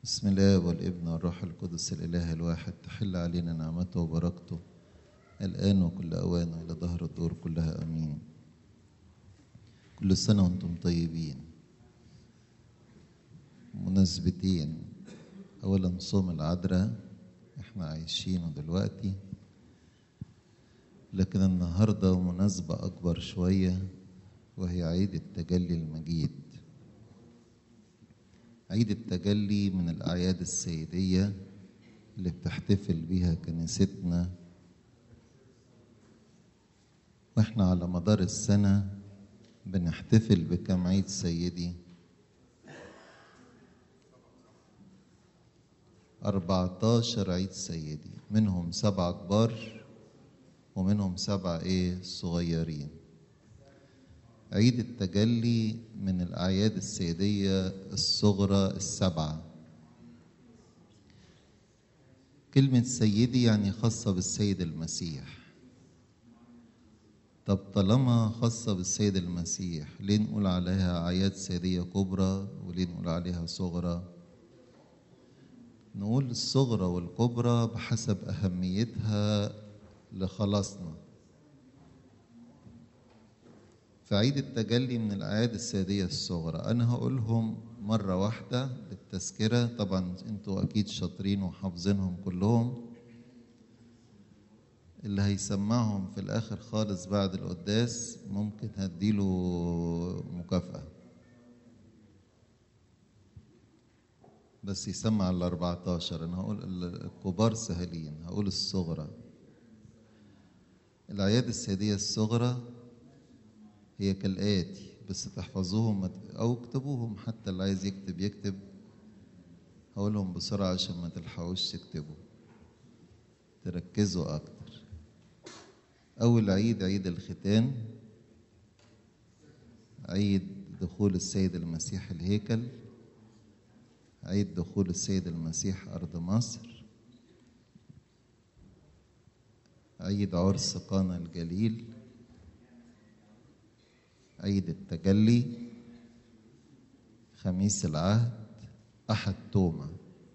بسم الله والابن والروح القدس الإله الواحد تحل علينا نعمته وبركته الآن وكل أوان إلى ظهر الدور كلها أمين كل سنة وأنتم طيبين مناسبتين أولا صوم العذراء احنا عايشينه دلوقتي لكن النهاردة مناسبة أكبر شوية وهي عيد التجلي المجيد عيد التجلي من الأعياد السيدية اللي بتحتفل بيها كنيستنا واحنا على مدار السنة بنحتفل بكم عيد سيدي أربعتاشر عيد سيدي منهم سبعة كبار ومنهم سبعة إيه صغيرين عيد التجلي من الأعياد السيدية الصغرى السبعة كلمة سيدي يعني خاصة بالسيد المسيح طب طالما خاصة بالسيد المسيح ليه نقول عليها أعياد سيدية كبرى وليه نقول عليها صغرى نقول الصغرى والكبرى بحسب أهميتها لخلاصنا فعيد التجلي من الأعياد السيدية الصغرى أنا هقولهم مرة واحدة للتذكرة طبعا أنتوا أكيد شاطرين وحافظينهم كلهم اللي هيسمعهم في الآخر خالص بعد القداس ممكن هديله مكافأة بس يسمع ال 14 أنا هقول الكبار سهلين هقول الصغرى الأعياد السيدية الصغرى هي كالآتي بس تحفظوهم أو اكتبوهم حتى اللي عايز يكتب يكتب هقولهم بسرعة عشان ما تلحقوش تكتبوا تركزوا أكتر أول عيد عيد الختان عيد دخول السيد المسيح الهيكل عيد دخول السيد المسيح أرض مصر عيد عرس قانا الجليل عيد التجلي خميس العهد أحد توما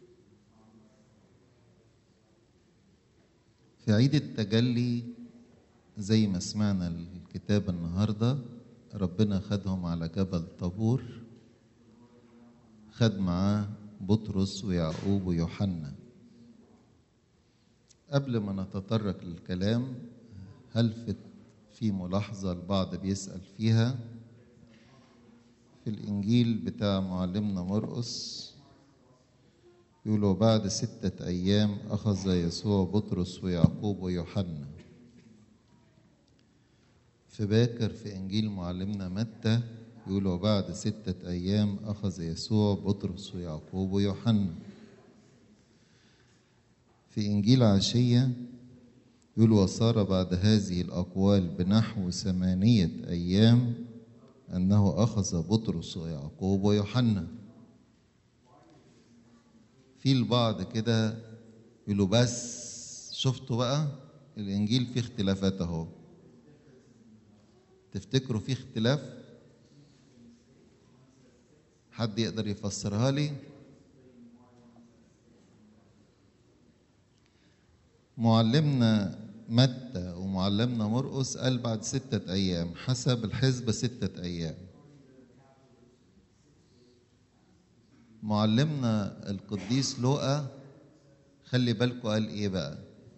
في عيد التجلي زي ما سمعنا الكتاب النهارده ربنا خدهم على جبل طابور خد معاه بطرس ويعقوب ويوحنا قبل ما نتطرق للكلام هلفت في ملاحظة البعض بيسأل فيها في الإنجيل بتاع معلمنا مرقس يقولوا بعد ستة أيام أخذ يسوع بطرس ويعقوب ويوحنا في باكر في إنجيل معلمنا متى يقولوا بعد ستة أيام أخذ يسوع بطرس ويعقوب ويوحنا في إنجيل عشية يقول وصار بعد هذه الأقوال بنحو ثمانية أيام أنه أخذ بطرس ويعقوب ويوحنا في البعض كده يقولوا بس شفتوا بقى الإنجيل فيه اختلافات أهو تفتكروا فيه اختلاف حد يقدر يفسرها لي معلمنا متى ومعلمنا مرقس قال بعد ستة أيام حسب الحسبة ستة أيام معلمنا القديس لوقا خلي بالكم قال إيه بقى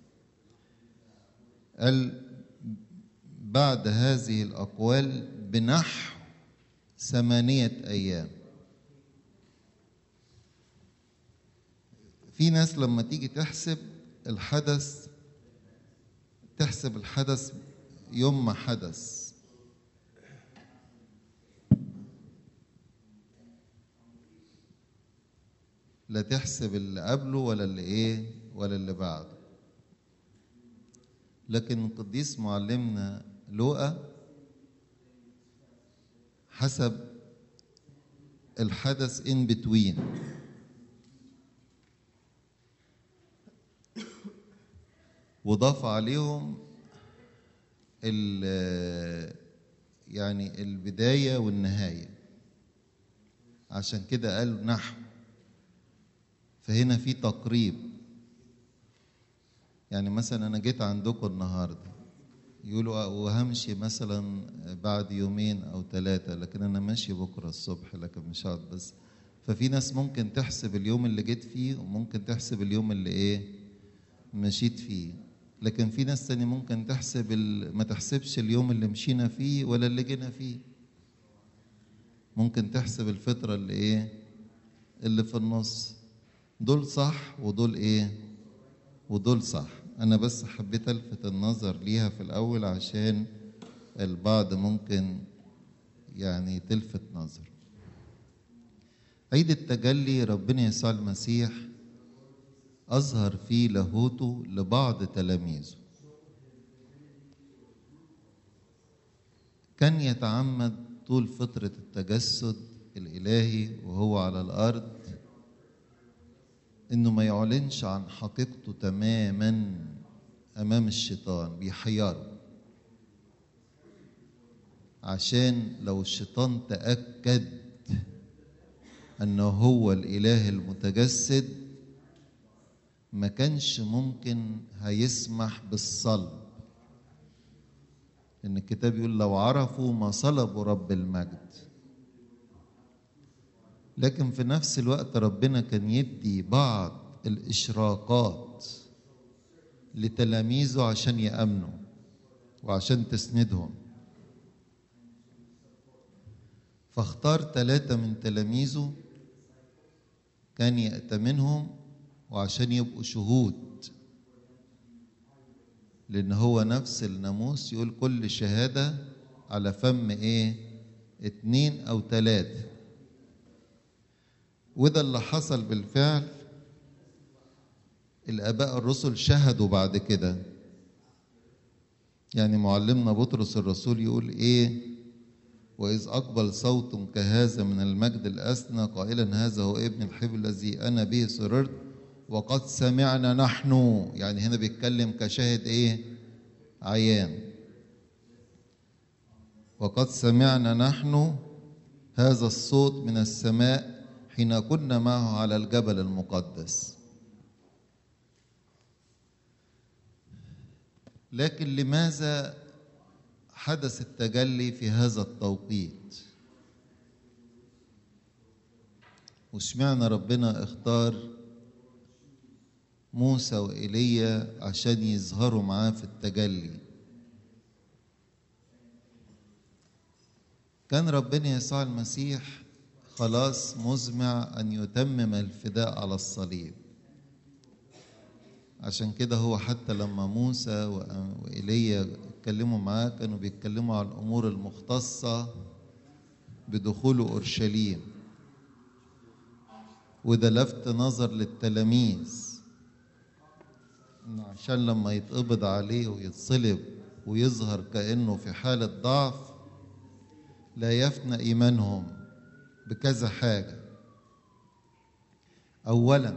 قال بعد هذه الأقوال بنحو ثمانية أيام في ناس لما تيجي تحسب الحدث تحسب الحدث يوم ما حدث لا تحسب اللي قبله ولا اللي ايه ولا اللي بعده لكن القديس معلمنا لوقا حسب الحدث in between وضاف عليهم يعني البداية والنهاية عشان كده قال نحو فهنا في تقريب يعني مثلا انا جيت عندكم النهارده يقولوا وهمشي مثلا بعد يومين او ثلاثه لكن انا ماشي بكره الصبح لكن مش هقعد بس ففي ناس ممكن تحسب اليوم اللي جيت فيه وممكن تحسب اليوم اللي ايه مشيت فيه لكن في ناس تاني ممكن تحسب ال... ما تحسبش اليوم اللي مشينا فيه ولا اللي جينا فيه ممكن تحسب الفترة اللي ايه اللي في النص دول صح ودول ايه ودول صح انا بس حبيت الفت النظر ليها في الاول عشان البعض ممكن يعني تلفت نظر عيد التجلي ربنا يسوع المسيح أظهر فيه لاهوته لبعض تلاميذه كان يتعمد طول فترة التجسد الإلهي وهو على الأرض إنه ما يعلنش عن حقيقته تماما أمام الشيطان بيحيره عشان لو الشيطان تأكد أنه هو الإله المتجسد ما كانش ممكن هيسمح بالصلب لأن الكتاب يقول لو عرفوا ما صلبوا رب المجد لكن في نفس الوقت ربنا كان يدي بعض الإشراقات لتلاميذه عشان يأمنوا وعشان تسندهم فاختار ثلاثة من تلاميذه كان يأتمنهم وعشان يبقوا شهود لأن هو نفس الناموس يقول كل شهادة على فم إيه اتنين أو تلاتة وده اللي حصل بالفعل الآباء الرسل شهدوا بعد كده يعني معلمنا بطرس الرسول يقول إيه وإذ أقبل صوت كهذا من المجد الأسنى قائلا هذا هو ابن الحب الذي أنا به سررت وقد سمعنا نحن يعني هنا بيتكلم كشاهد إيه عيان وقد سمعنا نحن هذا الصوت من السماء حين كنا معه على الجبل المقدس لكن لماذا حدث التجلي في هذا التوقيت واشمعنى ربنا اختار موسى وإيليا عشان يظهروا معاه في التجلي كان ربنا يسوع المسيح خلاص مزمع أن يتمم الفداء على الصليب عشان كده هو حتى لما موسى وإيليا اتكلموا معاه كانوا بيتكلموا عن الأمور المختصة بدخوله أورشليم وده لفت نظر للتلاميذ إن عشان لما يتقبض عليه ويتصلب ويظهر كأنه في حالة ضعف لا يفنى إيمانهم بكذا حاجة أولا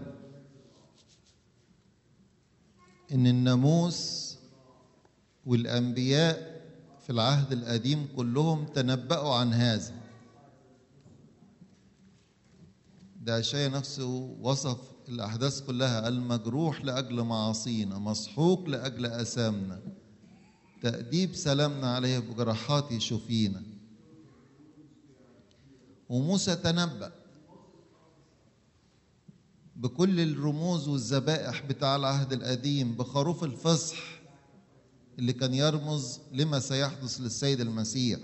إن الناموس والأنبياء في العهد القديم كلهم تنبأوا عن هذا ده أشعيا نفسه وصف الأحداث كلها المجروح لأجل معاصينا مسحوق لأجل أثامنا تأديب سلامنا عليه بجراحات يشوفينا وموسى تنبأ بكل الرموز والذبائح بتاع العهد القديم بخروف الفصح اللي كان يرمز لما سيحدث للسيد المسيح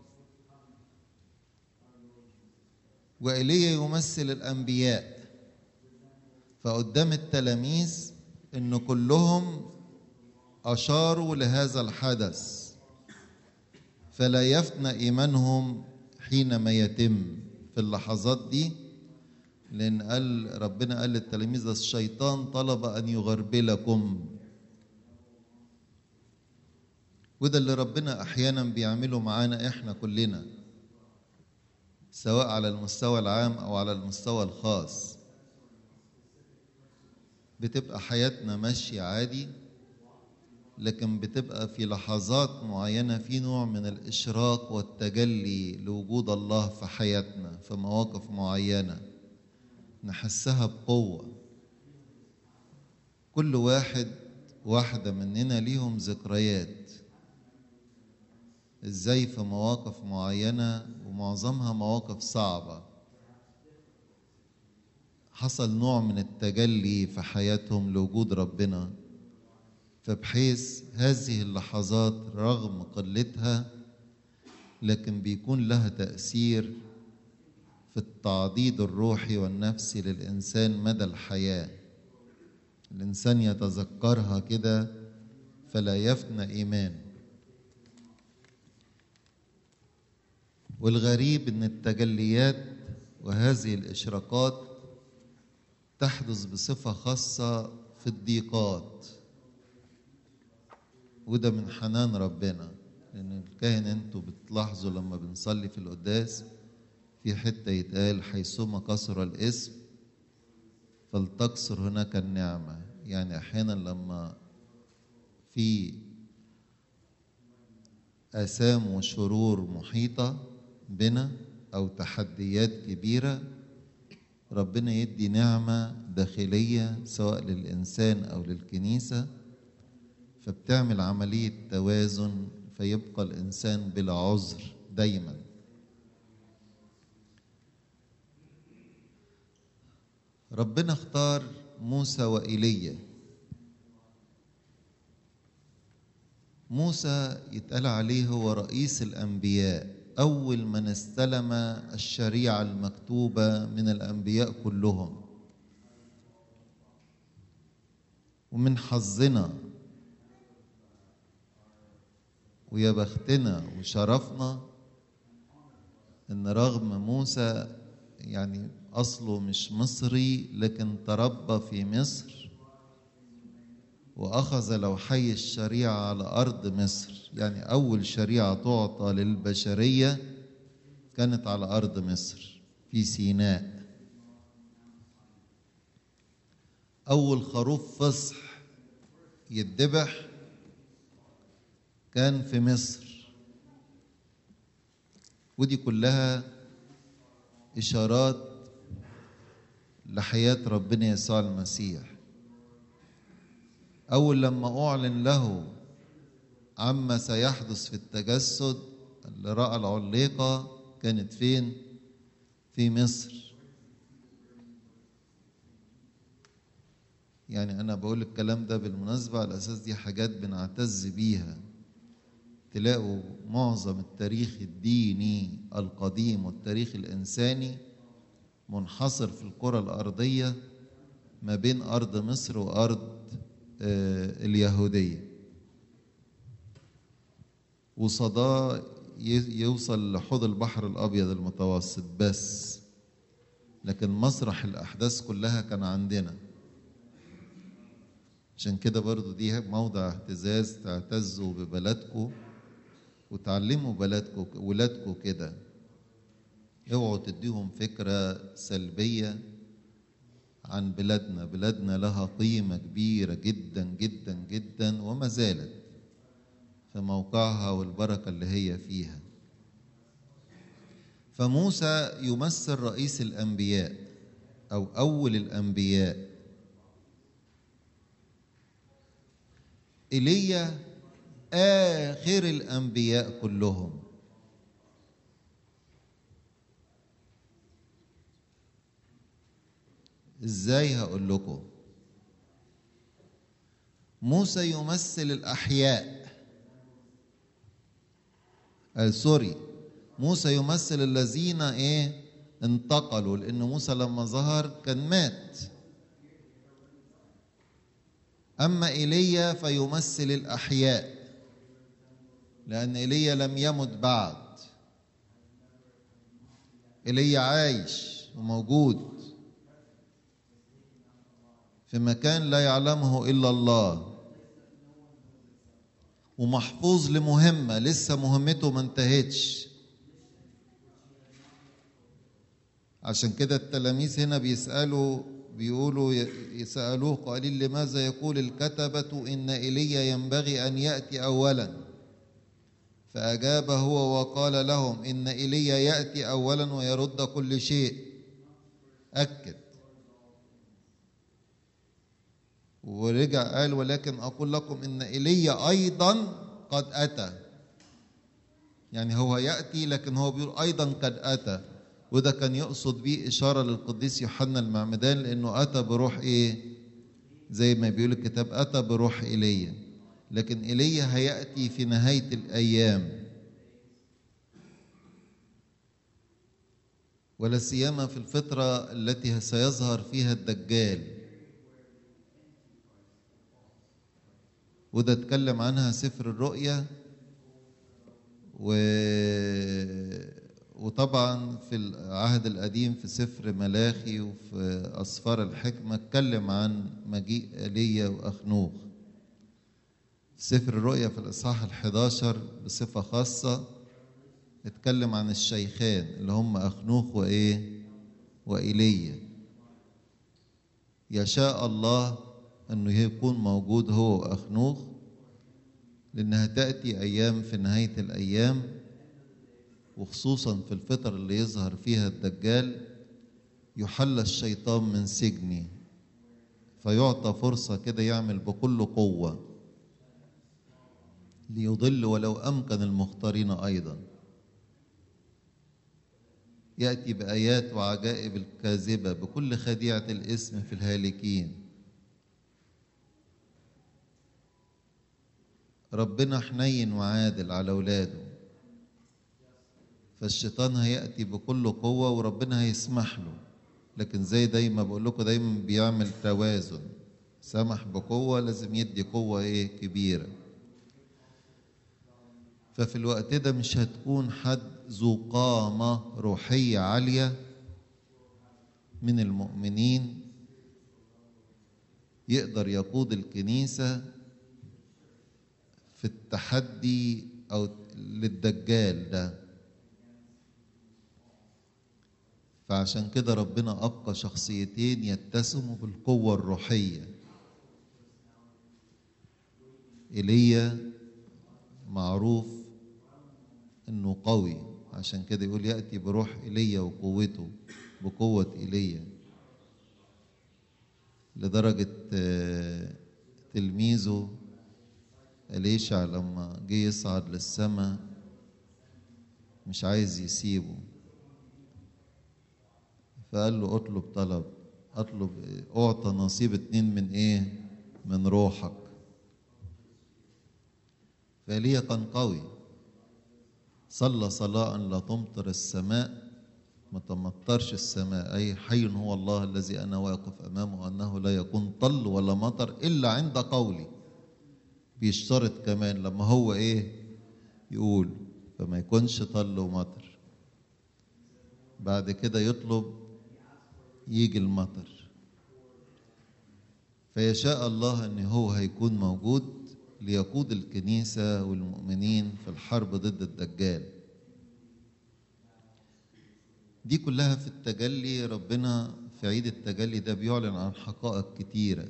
وإيليا يمثل الأنبياء فقدام التلاميذ إن كلهم أشاروا لهذا الحدث فلا يفنى إيمانهم حينما يتم في اللحظات دي لأن قال ربنا قال للتلاميذ الشيطان طلب أن يغربلكم وده اللي ربنا أحيانا بيعمله معانا إحنا كلنا سواء على المستوى العام أو على المستوى الخاص بتبقى حياتنا ماشية عادي لكن بتبقى في لحظات معينة في نوع من الإشراق والتجلي لوجود الله في حياتنا في مواقف معينة نحسها بقوة كل واحد واحدة مننا ليهم ذكريات ازاي في مواقف معينة ومعظمها مواقف صعبة حصل نوع من التجلي في حياتهم لوجود ربنا فبحيث هذه اللحظات رغم قلتها لكن بيكون لها تأثير في التعضيد الروحي والنفسي للإنسان مدى الحياة الإنسان يتذكرها كده فلا يفنى إيمان والغريب أن التجليات وهذه الإشراقات تحدث بصفة خاصة في الضيقات وده من حنان ربنا لأن الكاهن أنتوا بتلاحظوا لما بنصلي في القداس في حتة يتقال حيثما كسر الاسم فلتكسر هناك النعمة يعني أحيانا لما في آثام وشرور محيطة بنا أو تحديات كبيرة ربنا يدي نعمة داخلية سواء للإنسان أو للكنيسة فبتعمل عملية توازن فيبقى الإنسان بلا عذر دايما ربنا اختار موسى وإيليا موسى يتقال عليه هو رئيس الأنبياء أول من استلم الشريعة المكتوبة من الأنبياء كلهم ومن حظنا ويا بختنا وشرفنا ان رغم موسى يعني اصله مش مصري لكن تربى في مصر واخذ لوحي الشريعه على ارض مصر يعني اول شريعه تعطى للبشريه كانت على ارض مصر في سيناء اول خروف فصح يتذبح كان في مصر ودي كلها إشارات لحياة ربنا يسوع المسيح أول لما أعلن له عما سيحدث في التجسد اللي رأى العليقة كانت فين؟ في مصر يعني أنا بقول الكلام ده بالمناسبة على أساس دي حاجات بنعتز بيها تلاقوا معظم التاريخ الديني القديم والتاريخ الإنساني منحصر في الكرة الأرضية ما بين أرض مصر وأرض آه اليهودية وصداه يوصل لحوض البحر الأبيض المتوسط بس لكن مسرح الأحداث كلها كان عندنا عشان كده برضو دي موضع اهتزاز تعتزوا ببلدكم وتعلموا بلدكم ولادكم كده اوعوا تديهم فكرة سلبية عن بلادنا بلادنا لها قيمة كبيرة جدا جدا جدا وما زالت في موقعها والبركة اللي هي فيها فموسى يمثل رئيس الأنبياء أو أول الأنبياء ايليا اخر الانبياء كلهم ازاي هقول لكم موسى يمثل الاحياء آه سوري موسى يمثل الذين ايه انتقلوا لان موسى لما ظهر كان مات أما إيليا فيمثل الأحياء لأن إيليا لم يمت بعد إيليا عايش وموجود في مكان لا يعلمه إلا الله ومحفوظ لمهمة لسه مهمته ما انتهتش عشان كده التلاميذ هنا بيسألوا بيقولوا يسألوه قائلين لماذا يقول الكتبة إن إيليا ينبغي أن يأتي أولا فأجاب هو وقال لهم إن إيليا يأتي أولا ويرد كل شيء أكد ورجع قال ولكن أقول لكم إن إيليا أيضا قد أتى يعني هو يأتي لكن هو بيقول أيضا قد أتى وده كان يقصد بيه إشارة للقديس يوحنا المعمدان لأنه أتى بروح إيه زي ما بيقول الكتاب أتى بروح إيليا لكن إيليا هيأتي في نهاية الأيام ولا سيما في الفترة التي سيظهر فيها الدجال وده اتكلم عنها سفر الرؤيا و... وطبعا في العهد القديم في سفر ملاخي وفي أسفار الحكمة اتكلم عن مجيء ايليا وأخنوخ سفر الرؤيا في الإصحاح الحداشر بصفة خاصة اتكلم عن الشيخان اللي هم أخنوخ وإيه وإيليا يشاء الله أنه يكون موجود هو وأخنوخ لأنها تأتي أيام في نهاية الأيام وخصوصا في الفترة اللي يظهر فيها الدجال يحل الشيطان من سجنه فيعطى فرصة كده يعمل بكل قوة ليضل ولو أمكن المختارين أيضا يأتي بآيات وعجائب الكاذبة بكل خديعة الاسم في الهالكين ربنا حنين وعادل على أولاده فالشيطان هيأتي بكل قوة وربنا هيسمح له لكن زي دايما بقول لكم دايما بيعمل توازن سمح بقوة لازم يدي قوة ايه كبيرة ففي الوقت ده مش هتكون حد ذو قامة روحية عالية من المؤمنين يقدر يقود الكنيسة في التحدي أو للدجال ده فعشان كده ربنا أبقى شخصيتين يتسموا بالقوة الروحية إيليا معروف إنه قوي عشان كده يقول يأتي بروح إيليا وقوته بقوة إيليا لدرجة تلميذه أليشع لما جه يصعد للسماء مش عايز يسيبه فقال له اطلب طلب اطلب اعطى نصيب اتنين من ايه من روحك فإيليا كان قوي صلى صلاة لا تمطر السماء ما تمطرش السماء أي حي هو الله الذي أنا واقف أمامه أنه لا يكون طل ولا مطر إلا عند قولي بيشترط كمان لما هو إيه يقول فما يكونش طل ومطر بعد كده يطلب يجي المطر فيشاء الله ان هو هيكون موجود ليقود الكنيسة والمؤمنين في الحرب ضد الدجال دي كلها في التجلي ربنا في عيد التجلي ده بيعلن عن حقائق كتيرة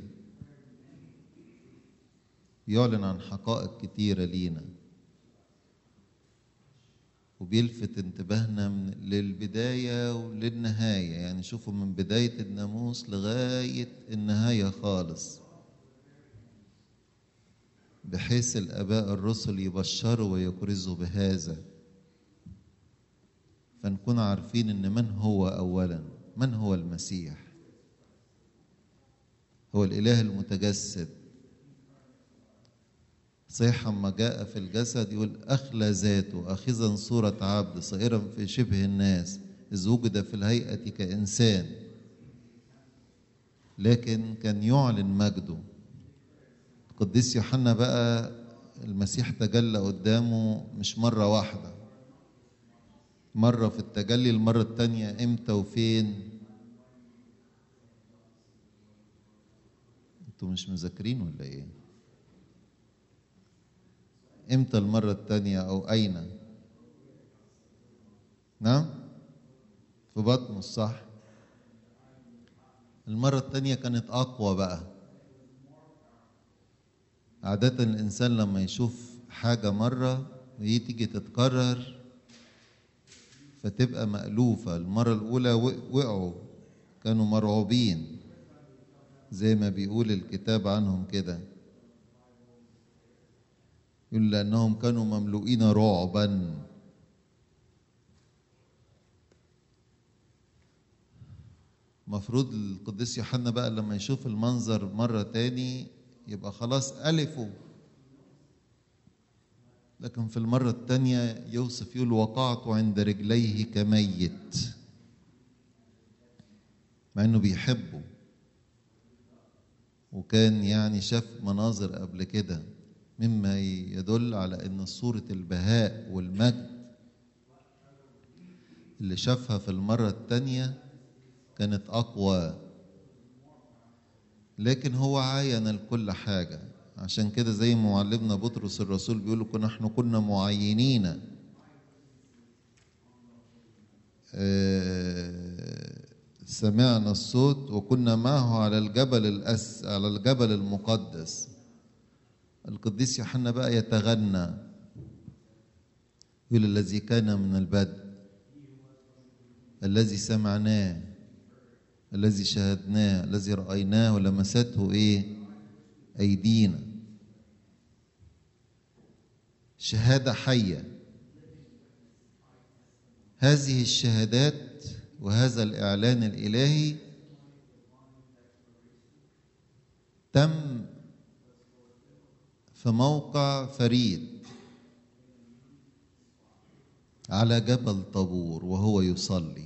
بيعلن عن حقائق كتيرة لينا وبيلفت انتباهنا من للبداية وللنهاية يعني شوفوا من بداية الناموس لغاية النهاية خالص بحيث الآباء الرسل يبشروا ويكرزوا بهذا فنكون عارفين إن من هو أولا من هو المسيح هو الإله المتجسد صحيح ما جاء في الجسد يقول أخلى ذاته أخذا صورة عبد صائرا في شبه الناس إذ وجد في الهيئة كإنسان لكن كان يعلن مجده القديس يوحنا بقى المسيح تجلى قدامه مش مرة واحدة مرة في التجلي المرة التانية امتى وفين انتوا مش مذاكرين ولا ايه امتى المرة التانية او اين نعم في بطنه صح المرة التانية كانت اقوى بقى عادة الانسان لما يشوف حاجة مرة وهي تيجي تتكرر فتبقى مألوفة المرة الأولى وقعوا كانوا مرعوبين زي ما بيقول الكتاب عنهم كده يقول لأنهم كانوا مملوئين رعبا مفروض القديس يوحنا بقى لما يشوف المنظر مرة تاني يبقى خلاص ألفوا لكن في المرة التانية يوصف يقول وقعت عند رجليه كميت مع انه بيحبه وكان يعني شاف مناظر قبل كده مما يدل على ان صورة البهاء والمجد اللي شافها في المرة التانية كانت أقوى لكن هو عاين الكل حاجة عشان كده زي معلمنا بطرس الرسول بيقول كنا نحن كنا معينين آه سمعنا الصوت وكنا معه على الجبل الأس على الجبل المقدس القديس يوحنا بقى يتغنى يقول الذي كان من البدء الذي سمعناه الذي شاهدناه الذي رأيناه ولمسته ايه ايدينا شهادة حية هذه الشهادات وهذا الإعلان الإلهي تم في موقع فريد على جبل طابور وهو يصلي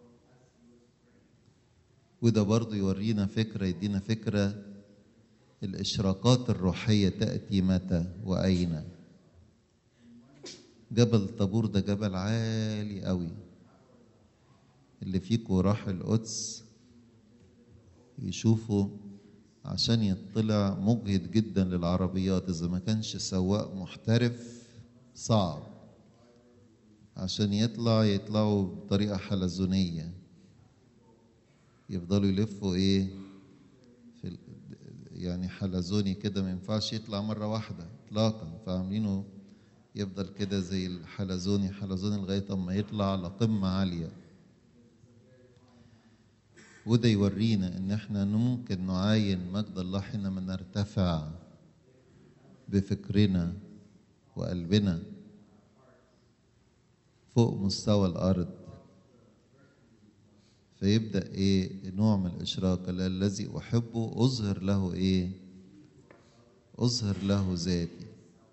وده برضه يورينا فكرة يدينا فكرة الإشراقات الروحية تأتي متى وأين جبل طابور ده جبل عالي قوي اللي فيكوا راح القدس يشوفوا عشان يطلع مجهد جدا للعربيات إذا ما كانش سواق محترف صعب عشان يطلع يطلعوا بطريقة حلزونية يفضلوا يلفوا ايه في ال... يعني حلزوني كده ما ينفعش يطلع مرة واحدة اطلاقا فعاملينه يفضل كده زي الحلزوني حلزوني لغاية اما يطلع على قمة عالية وده يورينا ان احنا ممكن نعاين مجد الله حينما نرتفع بفكرنا وقلبنا فوق مستوى الارض فيبدا ايه نوع من الاشراق الذي احبه اظهر له ايه اظهر له ذاتي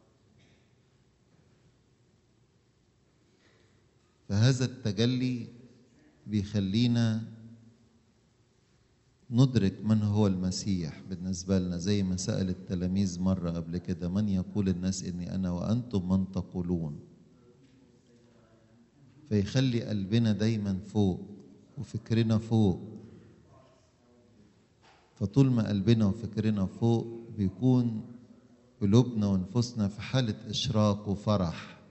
فهذا التجلي بيخلينا ندرك من هو المسيح بالنسبة لنا زي ما سأل التلاميذ مرة قبل كده من يقول الناس إني أنا وأنتم من تقولون فيخلي قلبنا دايما فوق وفكرنا فوق فطول ما قلبنا وفكرنا فوق بيكون قلوبنا ونفوسنا في حالة إشراق وفرح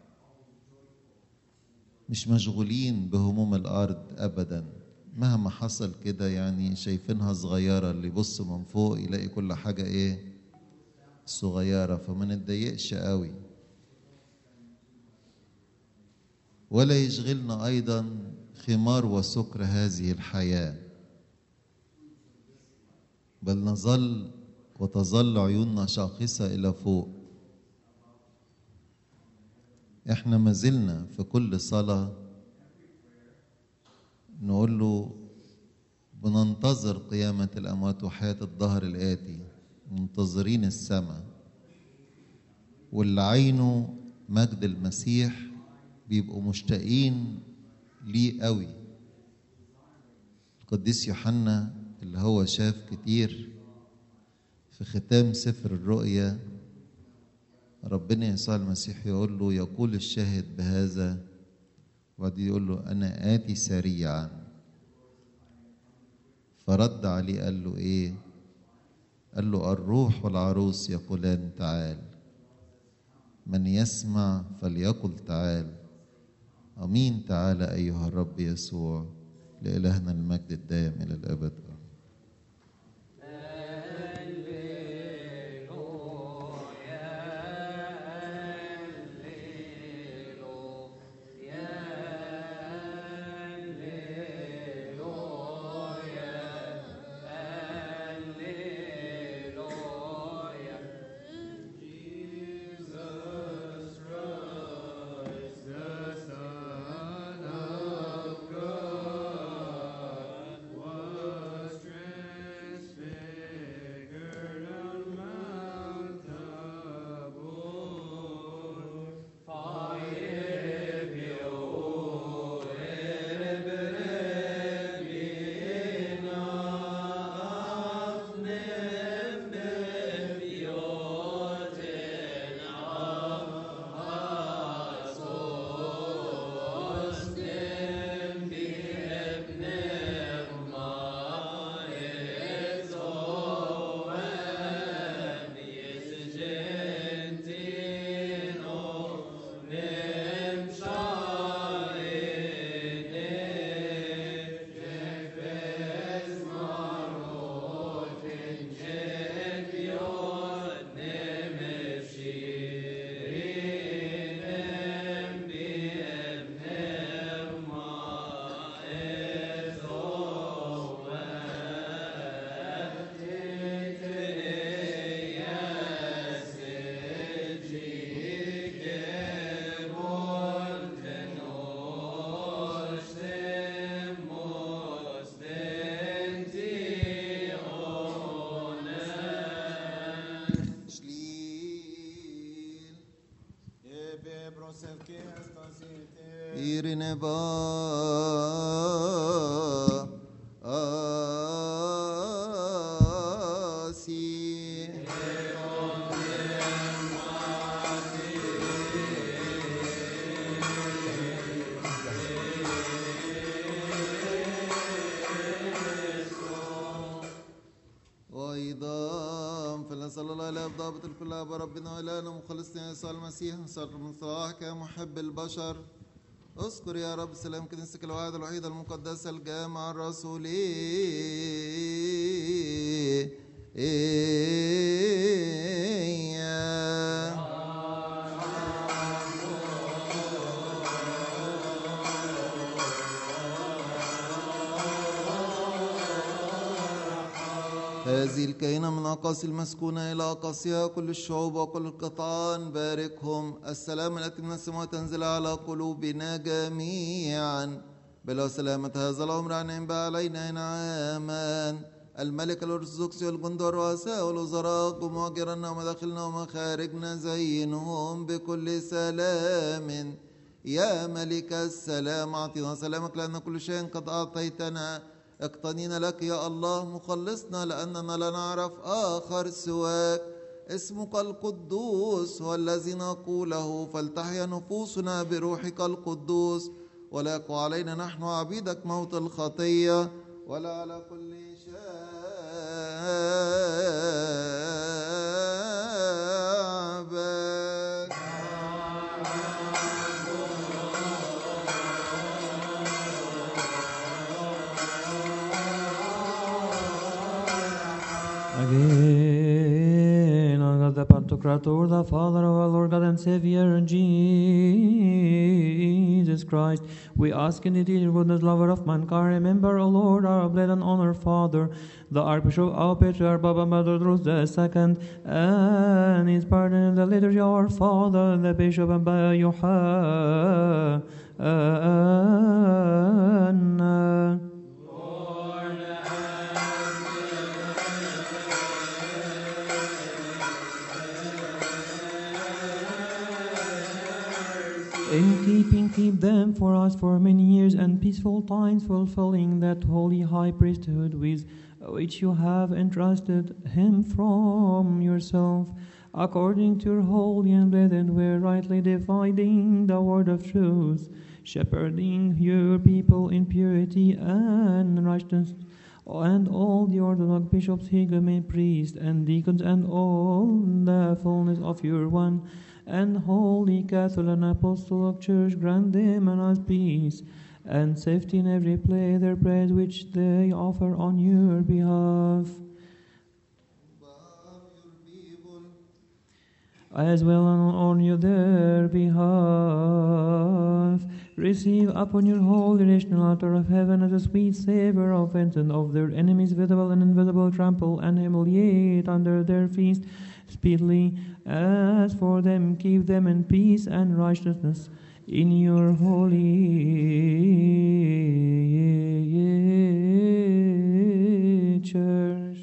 مش مشغولين بهموم الأرض أبدا مهما حصل كده يعني شايفينها صغيرة اللي يبص من فوق يلاقي كل حاجة إيه صغيرة فما نتضايقش قوي ولا يشغلنا أيضا خمار وسكر هذه الحياة بل نظل وتظل عيوننا شاخصة إلى فوق احنا ما زلنا في كل صلاة نقول له بننتظر قيامة الأموات وحياة الظهر الآتي منتظرين السماء واللي عينه مجد المسيح بيبقوا مشتاقين ليه قوي القديس يوحنا اللي هو شاف كتير في ختام سفر الرؤيا ربنا يسوع المسيح يقول له يقول الشاهد بهذا وبعدين يقول له أنا آتي سريعا فرد عليه قال له إيه قال له الروح والعروس يقولان تعال من يسمع فليقل تعال امين تعالى ايها الرب يسوع لالهنا المجد الدائم الى الابد Irene ba asi وأيضا فلنسأل الله لا ضابط الكل بربنا وإلهنا مخلصنا يسوع المسيح نسأل من صلاحك يا محب البشر اذكر يا رب سلام كنيستك الواحد الوحيد المقدسة الجامعة الرسولية هذه الكينة من أقاصي المسكونة إلى أقاصيها كل الشعوب وكل القطعان باركهم السلام التي من السماء تنزل على قلوبنا جميعا بلا سلامة هذا الأمر عن بها علينا نعاما الملك الأرثوذكسي والجند والرؤساء والوزراء قم واجرنا ومداخلنا ومخارجنا زينهم بكل سلام يا ملك السلام أعطنا سلامك لأن كل شيء قد أعطيتنا اقتنينا لك يا الله مخلصنا لأننا لا نعرف آخر سواك اسمك القدوس هو الذي نقوله فلتحيا نفوسنا بروحك القدوس ولا يقع علينا نحن عبيدك موت الخطية ولا على كل شابك Again, on God the Pantocrator, the Father of our Lord God and Savior, Jesus Christ, we ask in the dear goodness, lover of mankind, remember, O Lord, our blessed and honored Father, the Archbishop, our Patriarch, Baba Madrodros the Second, and his pardon in the liturgy, our Father, the Bishop, and by Yohanan. In keeping, keep them for us for many years and peaceful times, fulfilling that holy high priesthood with which you have entrusted him from yourself, according to your holy and blessed way, rightly dividing the word of truth, shepherding your people in purity and righteousness and all the Orthodox bishops, hegumen, priests, and deacons, and all the fullness of your one and holy Catholic and Apostolic Church, grant them and us peace and safety in every place, their prayers which they offer on your behalf. Love your people. as well and on your their behalf. Receive upon your holy rational altar of heaven as a sweet savor of and of their enemies, visible and invisible, trample and humiliate under their feast speedily. As for them, keep them in peace and righteousness in your holy church.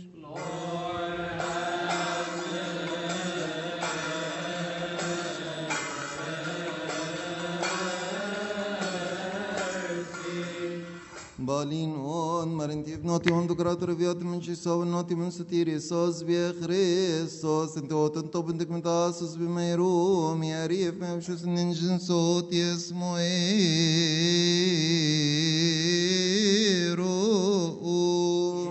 بالين اون مرنتي بنوتي هون دكراتور فيات من شي صوب نوتي من ستيري صوص بيا خريستوس انت وتنتو بنتك من تاسس بميروم يا ريف ما بشوس ننجن صوت اسمه ايرو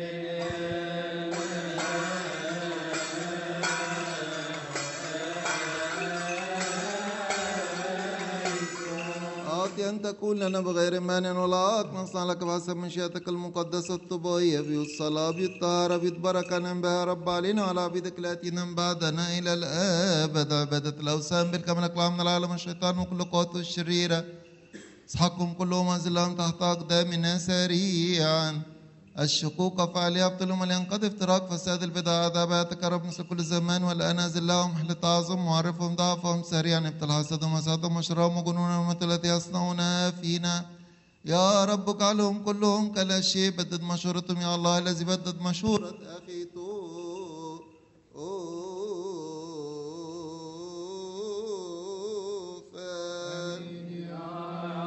أعطي أن تكون لنا بغير مانع ولا نصنع لك بحسب مشيئتك المقدسة الطبية في الصلاة بالطهارة بالبركة ننبه رب علينا وعلى عبيدك التي بعدنا إلى الأبد عبادة الأوثان بالكمل أقلام من العالم الشيطان وكل قوته الشريرة اسحقهم كلهم أنزلهم تحت أقدامنا سريعا الشقوق فعلي أبطلهم ولينقض افتراق فساد البدع عذاباتك رب مثل كل زمان والآن أنزل لهم حل تعظم وعرفهم ضعفهم سريعا ابتل حسدهم وسادهم وشرهم وجنونهم التي يصنعونها فينا يا رب اجعلهم كلهم كلا شيء بدد مشورتهم يا الله الذي بدد مشورة أخي توفل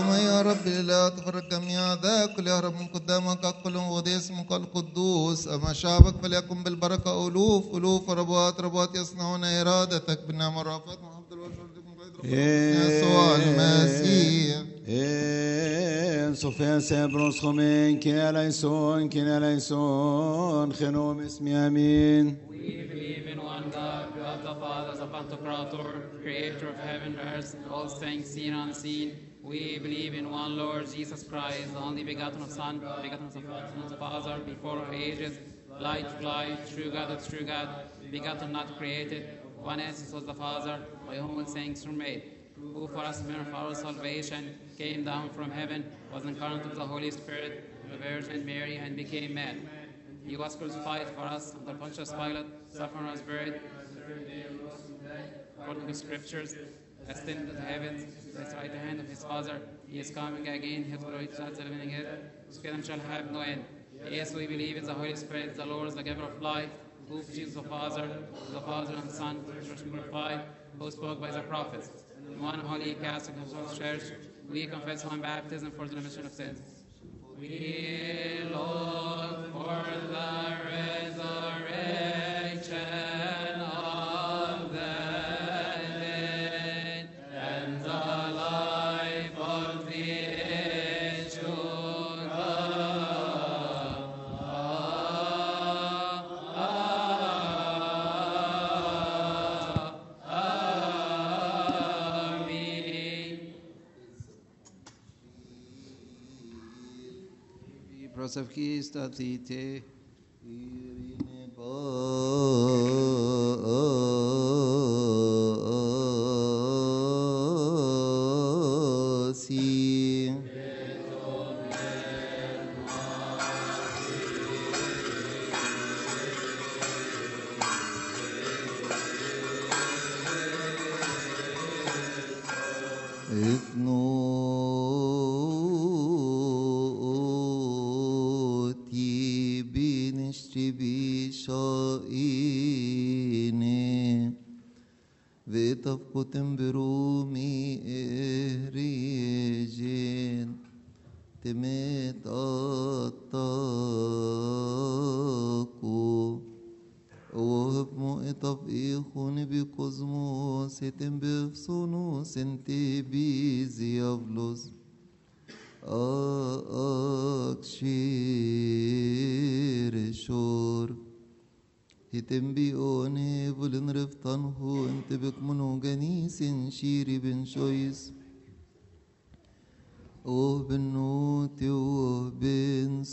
اللهم يا رب لا تفرق جميع ذاك يهرب من قدامك أقل وضي اسمك القدوس أما شعبك فليكن بالبركة ألوف ألوف ربوات ربوات يصنعون إرادتك بالنعم والرأفات محمد الوجه يسوع المسيح En Sofia Sebros Chomen, Kin Eleison, Kin Eleison, Chenom Esmi Amin. We believe in one God, God the Father, the Pantocrator, creator of heaven and earth, all things seen and unseen. We believe in one Lord Jesus Christ, the only begotten of Son, begotten of the Father, before all ages, light of light, true God of true God, begotten not created, one essence was the Father, by whom all things were made, who for us men of our salvation came down from heaven, was incarnate of the Holy Spirit, the Virgin Mary, and became man. He was crucified for us under Pontius Pilate, suffered and was buried. According to scriptures, ascended to the heavens, at the right hand of his Father. He is coming again, his glory to judge the living and dead. His kingdom shall have no end. Yes, we believe in the Holy Spirit, the Lord, the giver of life, who Jesus the Father, the Father and Son, which was glorified, who spoke by the prophets. In one holy Catholic and Catholic Church, we confess one baptism for the remission of sins. We look for the resurrection of the dead and the life of the age to come. Amen. Prosevki statite. Irine pasi. Ethnooti binishti bisha'ine Vetavkutim birumi ehrijin Timet attaku وهب مؤطف إيخون بكوزموس يتم بفصونوس انتي بيزيافلوس أكشير شور يتم بيوني بلن رفتنهو انت بكمنو جنيس شيري بن شويس اوه بن نوتي اوه بن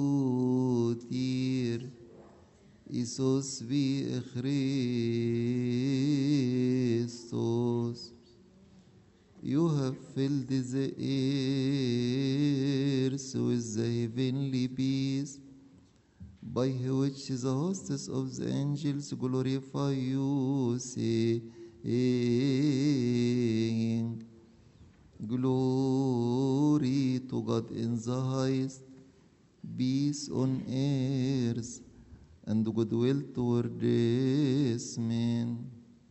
سوتير Isus vi Christus. You have filled the earth with the heavenly peace, by which the hosts of the angels glorify you, saying, Glory to God in the highest, peace on earth, and goodwill toward this man.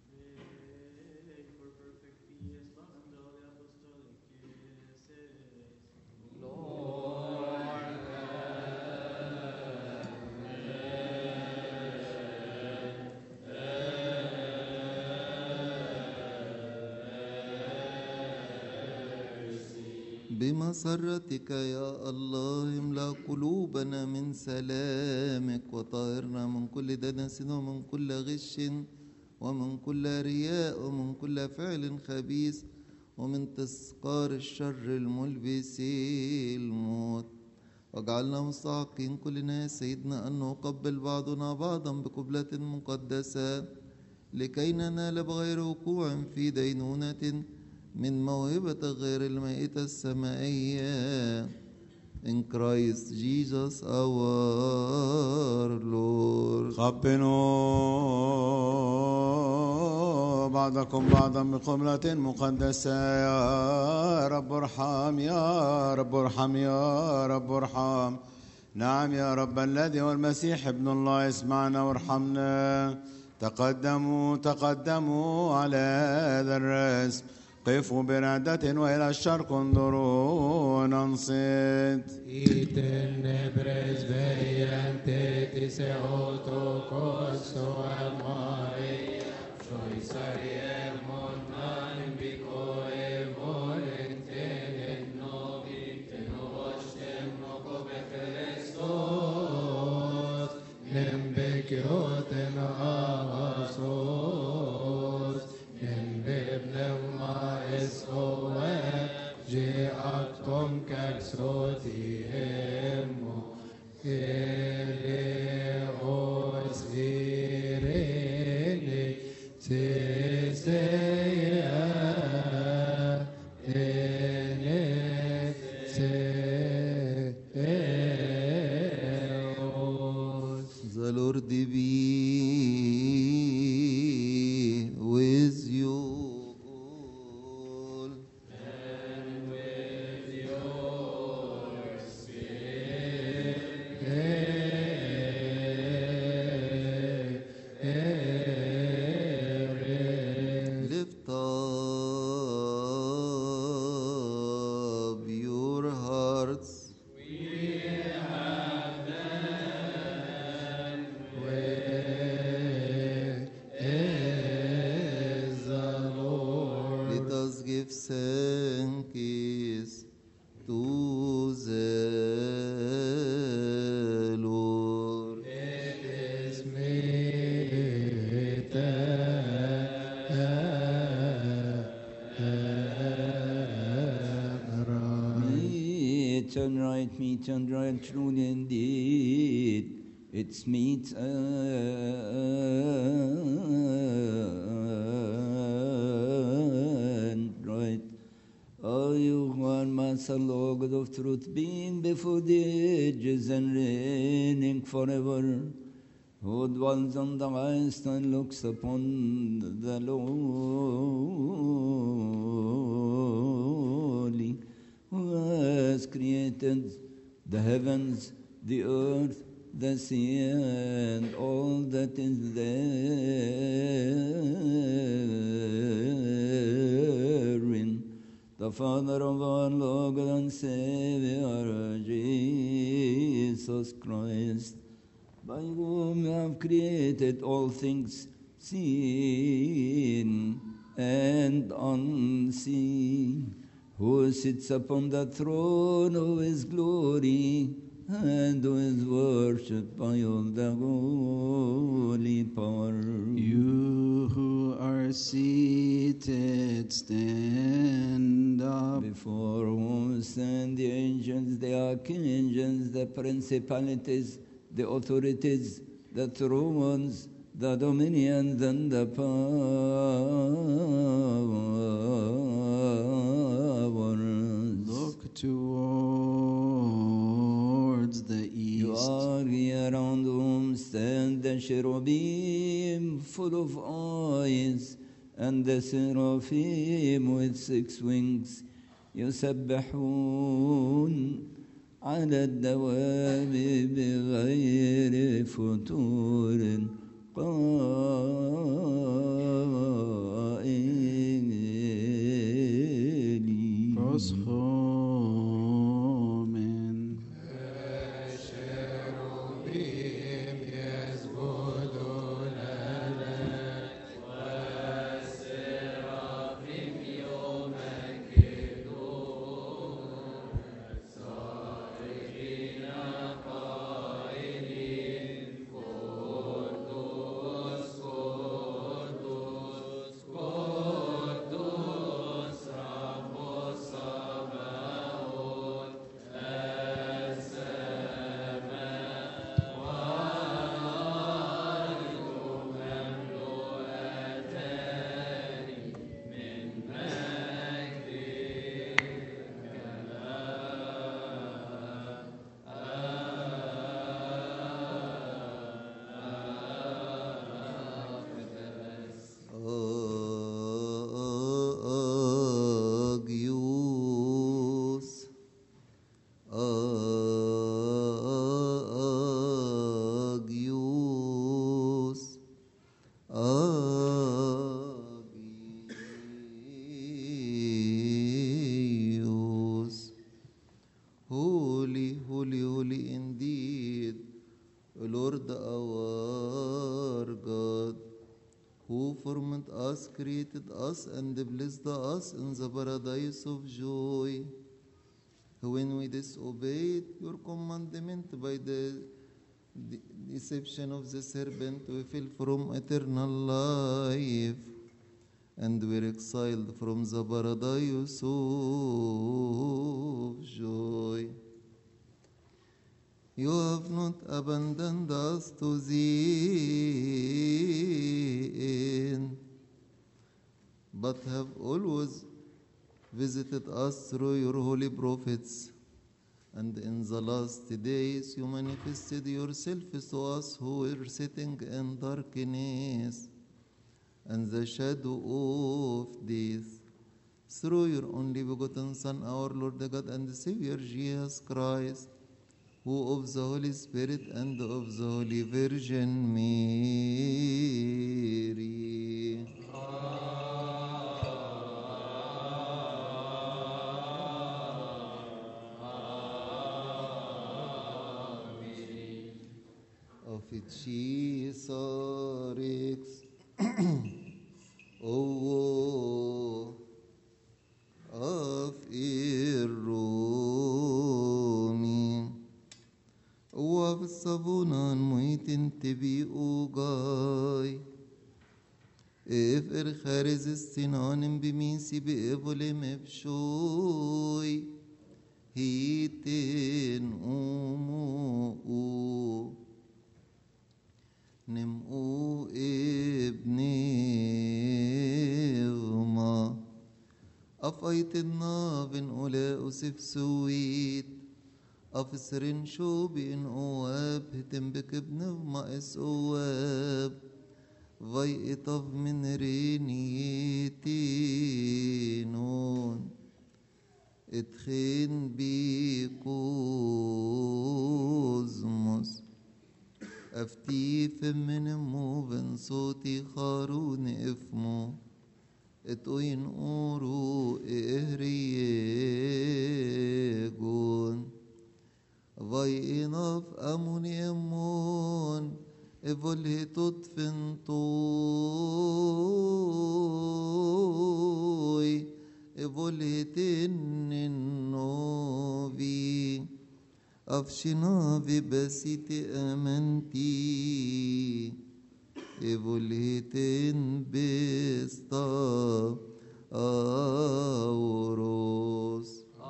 بمسرتك يا الله املا قلوبنا من سلامك وطهرنا من كل دنس ومن كل غش ومن كل رياء ومن كل فعل خبيث ومن تسقار الشر الملبس الموت واجعلنا مستحقين كلنا يا سيدنا أن نقبل بعضنا بعضا بقبلة مقدسة لكي ننال بغير وقوع في دينونة من موهبة غير المائتة السمائية In Christ Jesus our Lord خبنوا بعضكم بعضا بقبلة مقدسة يا رب ارحم يا رب ارحم يا رب ارحم نعم يا رب الذي هو المسيح ابن الله اسمعنا وارحمنا تقدموا تقدموا على هذا الرسم قفوا برعدة وإلى الشرق انظروا وننصت Iten nebres veiante ti se auto costo amare, soi sariem monan bico e volente en novi te novostem noco befelestos, nem becioten avasos, nem bebnem maes oe, je actum caxotiemo, eleos virene, se seia, ene se eos. The Lord be with you all. Lift up your hearts. Let us give thanks to the Lord. Meet and right, meet and right, truly indeed. It's meet and right. O you one Master Lord of truth, being before the ages and reigning forever, who dwells on the highest and looks upon the lowly, who has created the heavens, the earth, the sea, and all that is therein. The Father of our Lord and Savior, Jesus Christ, by whom you have created all things seen and unseen, who sits upon the throne of his glory and who is worshipped by all the holy power. You who are seated, stand up. Before whom stand the angels, the archangels, the principalities, the authorities, the thrones, the dominions, and the powers. Look towards the You east. are here around whom stand the cherubim full of eyes and the seraphim with six wings يسبحون على الدوام بغير فتور قائلين Proschomen. formed us, created us, and blessed us in the paradise of joy. When we disobeyed your commandment by the de- deception of the serpent, we fell from eternal life and were exiled from the paradise of joy. You have not abandoned us to the end, but have always visited us through your holy prophets. And in the last days you manifested yourself to us who were sitting in darkness and the shadow of death. Through your only begotten Son, our Lord the God and Savior Jesus Christ, who of the Holy Spirit and of the Holy Virgin Mary. Officierix O of Irumi وفي الصابونان ميتين تبي أوجاي إفر خارز السنان بميسي بإبل مبشوي هيتين أمو نمو ابني غما أفايت النابن أولا أسف سويت أفسرن شو بين أواب هتم بك بنغما إس أواب في إطف من رينيتي نون اتخين بيكوزموس أفتي من مو بن صوتي خارون إفمو اتوين أورو إهريجون Vai inaf amuni emon evolhe tot fentoi evolhe tenin novi afshina vi besite amenti evolhe ten besta auros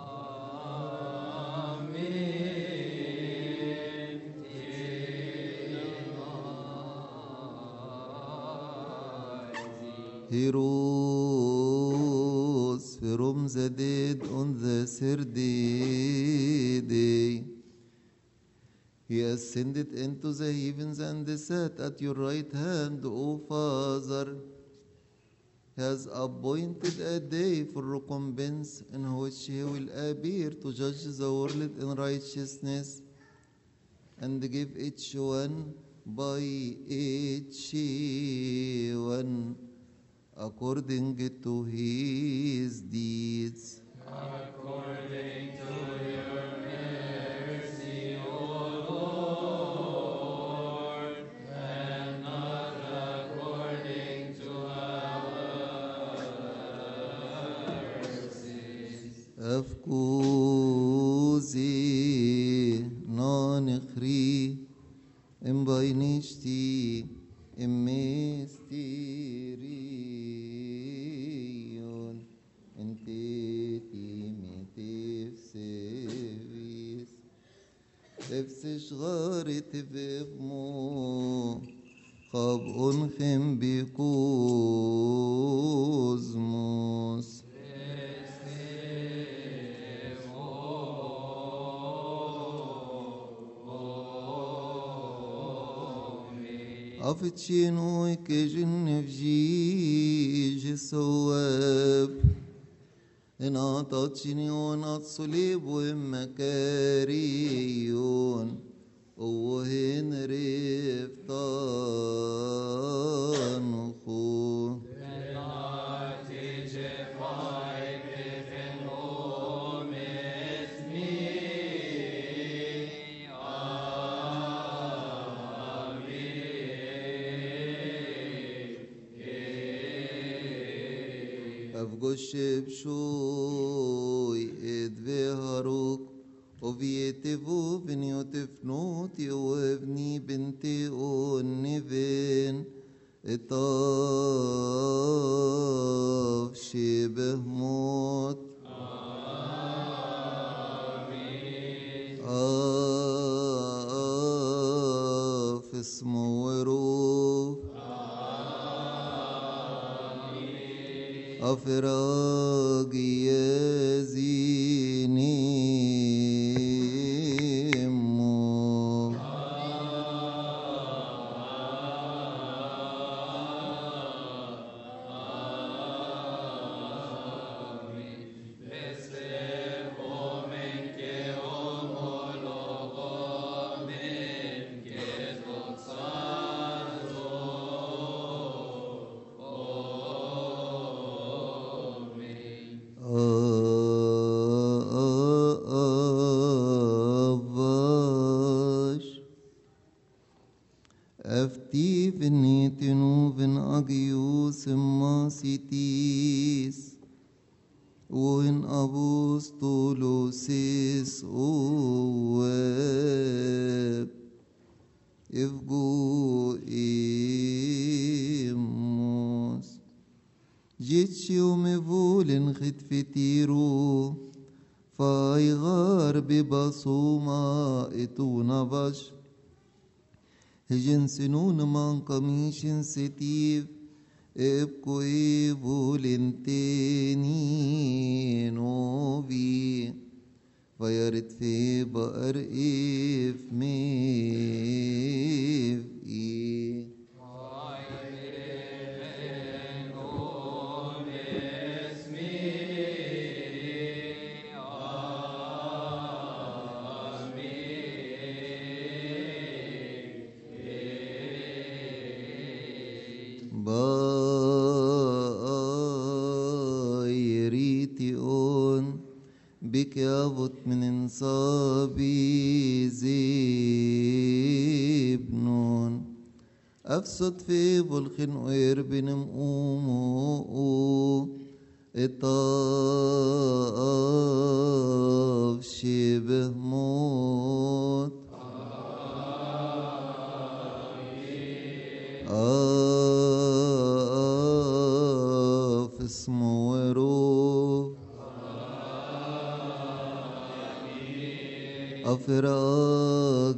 Heroes from the dead on the third day. He ascended into the heavens and sat at your right hand, O Father. He has appointed a day for recompense in which he will appear to judge the world in righteousness and give each one by each one according to his deeds. Afkuzi non-khri imbainishti immysterion intitimitiv sevis Nefsish غارت بابمو قاب أنخم بكوزموس أفتشينوي كجن في جيج سواب إن أعطتشني ونعط صليب ومكاريون وهن رفتان خو Avgoshev shoy edve haruk Ovietevu v'niotifnot yoevni binti onnivin etav shebeh mot af اسمه وروح أفراج يزينيمو أفاش أفتي فنيتنو فن أجيوس ما سيتيس وإن أبوس طولوسيس أواب إفجو إيموس جيت يوم فولن خدفتيرو فايغار ببصوما إتونا باش هجن سنون من قميش ستيف ابكو فولن تاني نوبي فيرت في بقر إف ميف إيه بايريتي اون بك يابط من انصابي زيبنون افسد في بلخن ويربن مقومو اطاف شبه موت آف اسمه وروح أفراج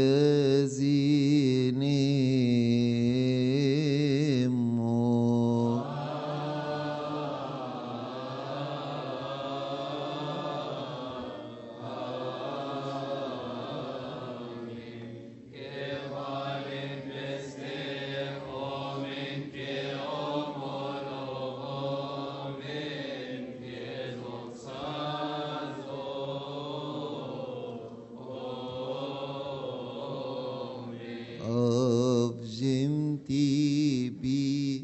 يزينيمو of jimti bi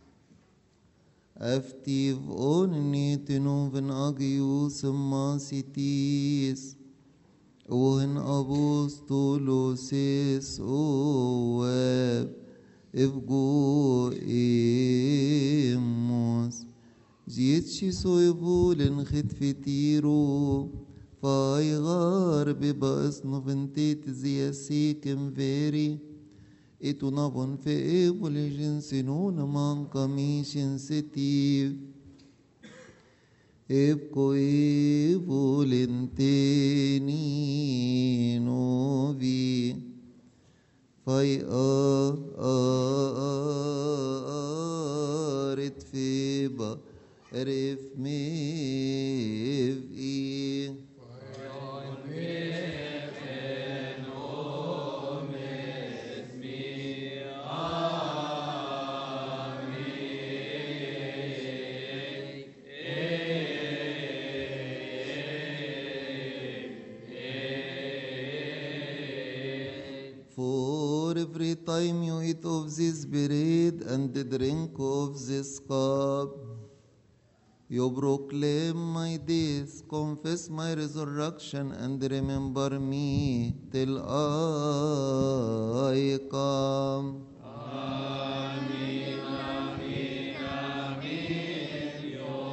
aftiv onni tinuven agius masitis وهن أبوستولوسيس أواب إفجو إيموس جيتشي سويبولن خدفتيرو فايغار بباس نفنتيت زياسيكم فيري إتو نبون في إيبول جنسنون من قميش ستيف إبكو إيبول انتيني نوبي فاي آرت في با رف ميف إيه For every time you eat of this bread and drink of this cup, you proclaim my death, confess my resurrection, and remember me till I come.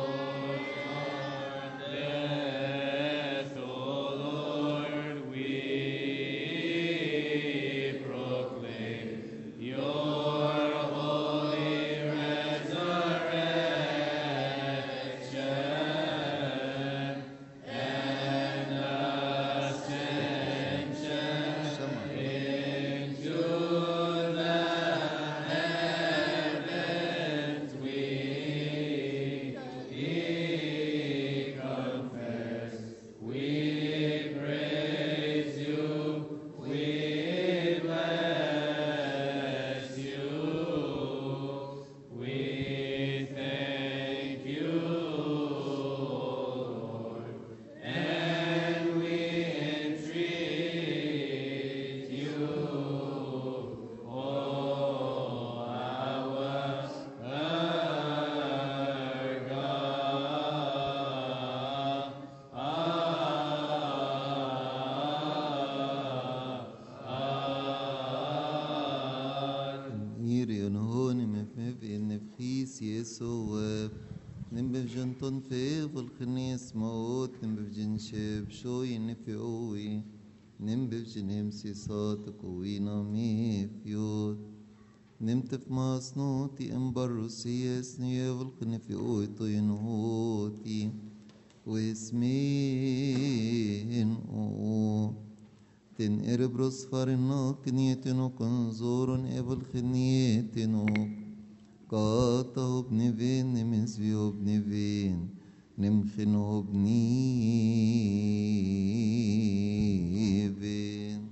سواب نمبفجن تنفيق الخنيس موت نمبفجن شيب شوي نفيوي نمبفجن همسي صوت قوي نامي فيوت نمت في مصنوتي امبروسي اسني والقن في اوتي نهوتي واسمين او تن اربروس فرنو كنيتنو كنزور ابل خنيتنو قاطه ابن فين نمسفيو ابن فين نمخنو ابني فين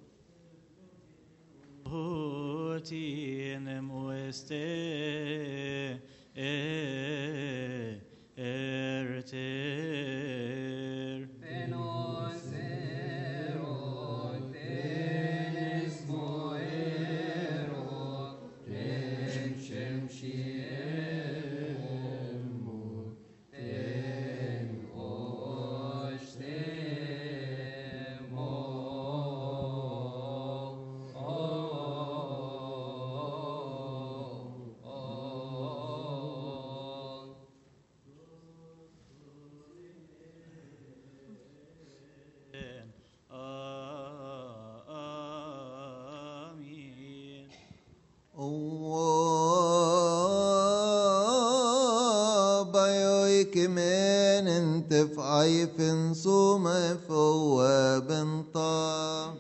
Hotin mueste erter. Amin. بايوي كمان انت في عيف صوم فوا بنطا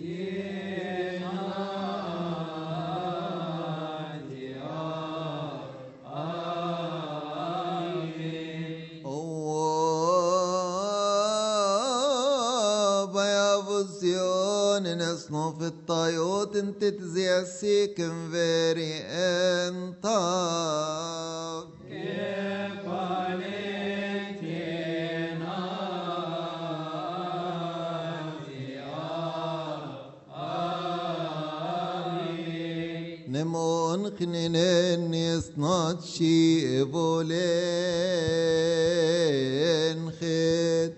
بيافوزيون نصنف الطيوت انت تزيع سيكن فيري انت نمون خنينين يصنات شي بولين خيت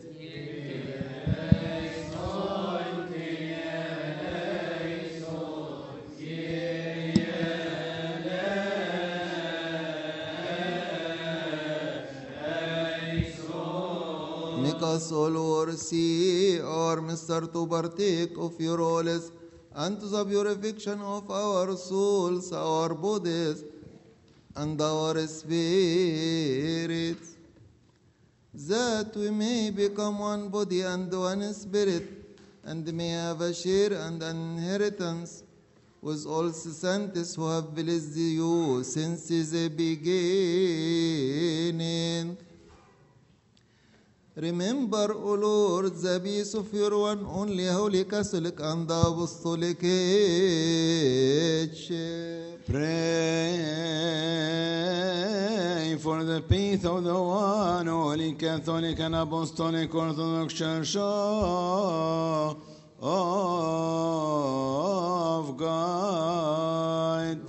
Nikas olor see or Mr. to partake of your roles and to the purification of our souls, our bodies, and our spirits, that we may become one body and one spirit, and may have a share and inheritance with all the saints who have blessed you since the beginning. Remember, O Lord, the peace of your one only Holy Catholic and Apostolic Church. Pray for the peace of the one holy Catholic and Apostolic Orthodox Church of God.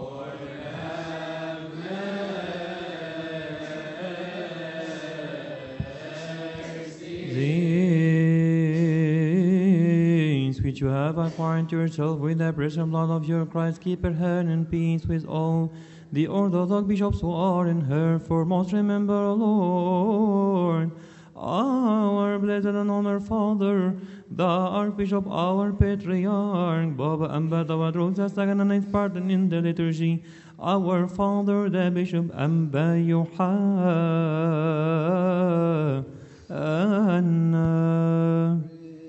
These which you have acquired to yourself with the precious blood of your Christ, keep her hand in peace with all the Orthodox bishops who are in her foremost. Remember, O Lord, our blessed and honored Father, the Archbishop, our Patriarch, Baba Ambata Rosa second and eighth pardon in the liturgy, our Father, the Bishop Amba Yohanna.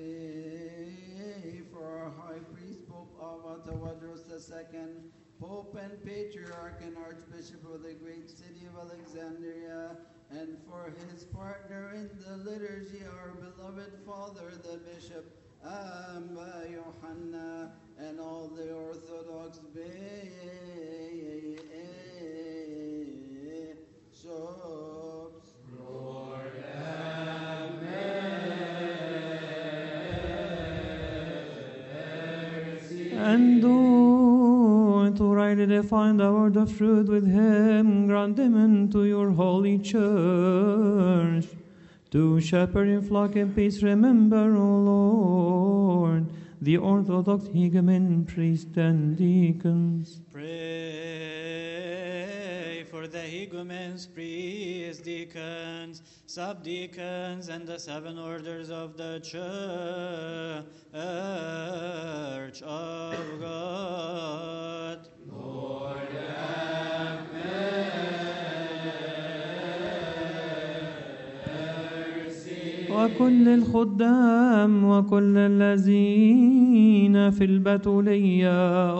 Pray for our High Priest, Pope Abba Tawadros II, Pope and Patriarch and Archbishop of the great city of Alexandria, and for his partner in the liturgy, our beloved Father, the Bishop Amba Yohanna, and all the Orthodox bishops. and do to rightly define the word of truth with him, grant them into your holy church. To shepherd your flock in peace, remember, O Lord, the Orthodox hegumen, priests, and deacons. Pray for for the hegumens, priests, deacons, subdeacons, and the seven orders of the church of God. وكل الخدام وكل الذين في البتولية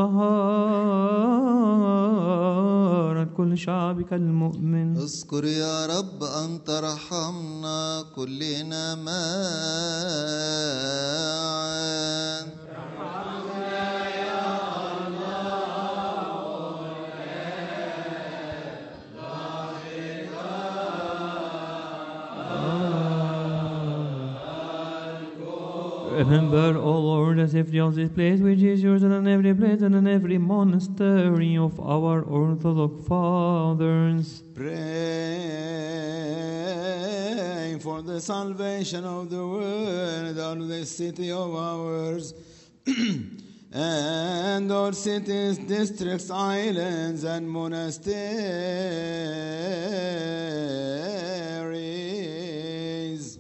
وطهارة كل شعبك المؤمن اذكر يا رب أن ترحمنا كلنا معا Remember, O Lord, the safety of this place which is yours, and in every place and in every monastery of our Orthodox fathers. Pray for the salvation of the world and the city of ours. and all cities, districts, islands, and monasteries.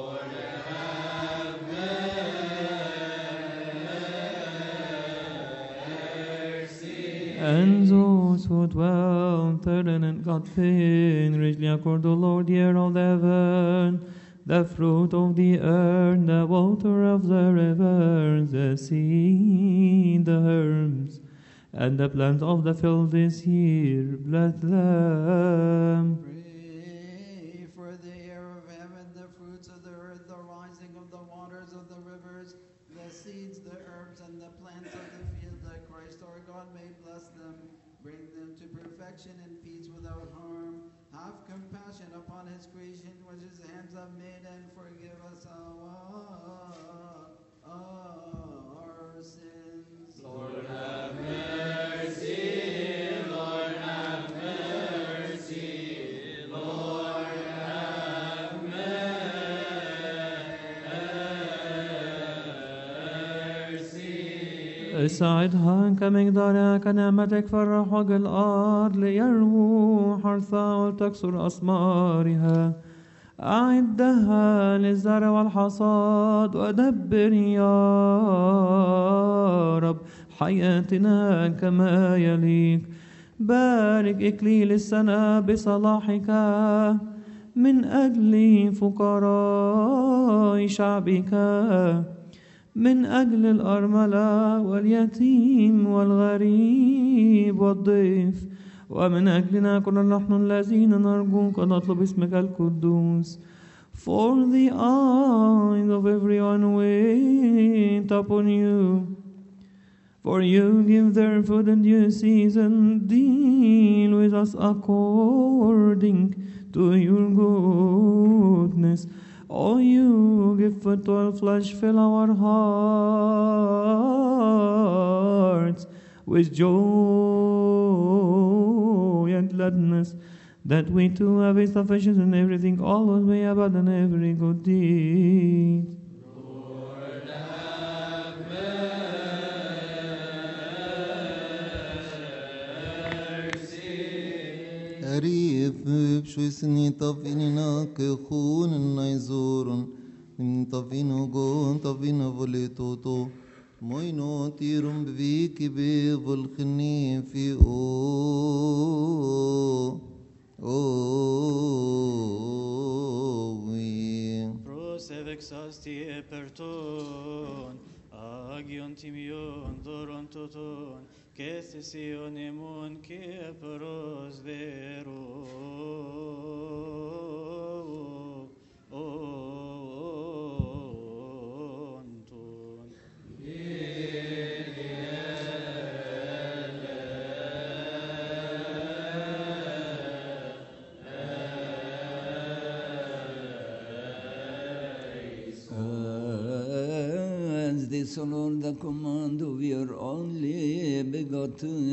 And those who dwell therein and God fearing richly accord the Lord the air of the heaven, the fruit of the earth, the water of the rivers, the seed, the herbs, and the plants of the field this year. Bless them. Pray for the air of heaven, the fruits of the earth, the rising of the waters of the rivers, the seeds, the herbs, and the plants of the field, that Christ our God may bless them, bring them to perfection and peace without harm. Have compassion upon his creation which his hands have made, and forgive us our, our sins. Lord, اسعدها كمقدارها كنعمتك فرح وجه الأرض ليرهو حرثها وتكسر أثمارها أعدها للزرع والحصاد ودبر يا رب حياتنا كما يليق بارك إكليل السنة بصلاحك من أجل فقراء شعبك من أجل الأرملة واليتيم والغريب والضيف ومن أجلنا كنا نحن الذين نرجوك نطلب اسمك القدوس For the eyes of everyone wait upon you For you give their food in due season Deal with us according to your goodness Oh, you give food to our flesh, fill our hearts with joy and gladness, that we too have a sufficient in everything, always may abandon every good deed. أريف بشوي سني طفيننا كخون النيزور من طفينو جون طفينو فوليتوتو موينو تيرم بفيكي بفولخني في او او وي Prosevexas tie perton, agion timion doron toton, kestision emon ke pros vero. Onton. As this alone the command of your only begotten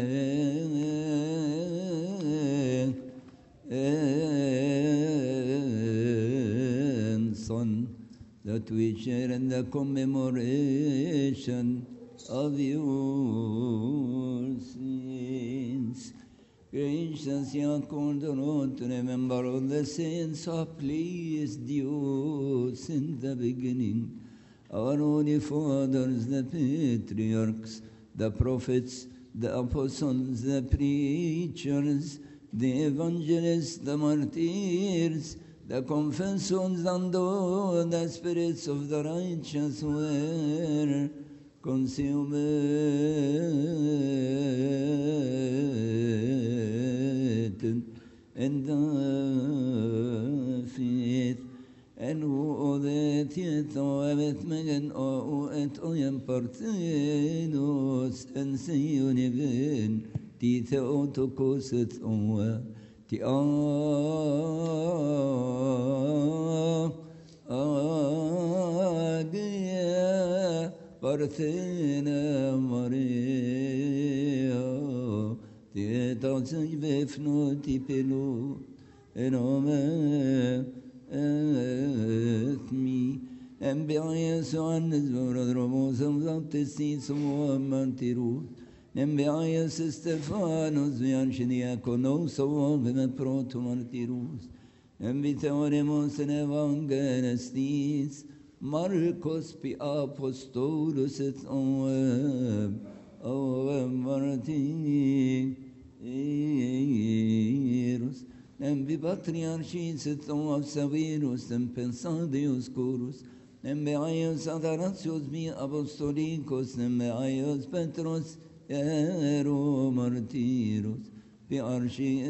Son, that we share in the commemoration of your sins. Gracious Yaakov, to remember all the saints who pleased you in the beginning. Our holy fathers, the patriarchs, the prophets, the apostles, the preachers, the evangelists, the martyrs, the confessors, and all the spirits of the righteous were consummated in the faith. En o det jet o evet megen o et o jem partinos en sionigen di theotokos et o di a agia parthena maria di tanzig vefno ti pelo en ome ethmi Enbias an Zvorodromos Zamtestis Moamantiru Enbias Stefanos Vianchiniakonos Ovem Protomartirus Enviteoremos en Evangelistis Marcos pi Apostolus et Oem Oem Martirus Nem vi patriarchis et om savirus, nem pensadeus curus, nem beaios adaratios mi apostolicos, nem beaios petros ero martirus, bi archi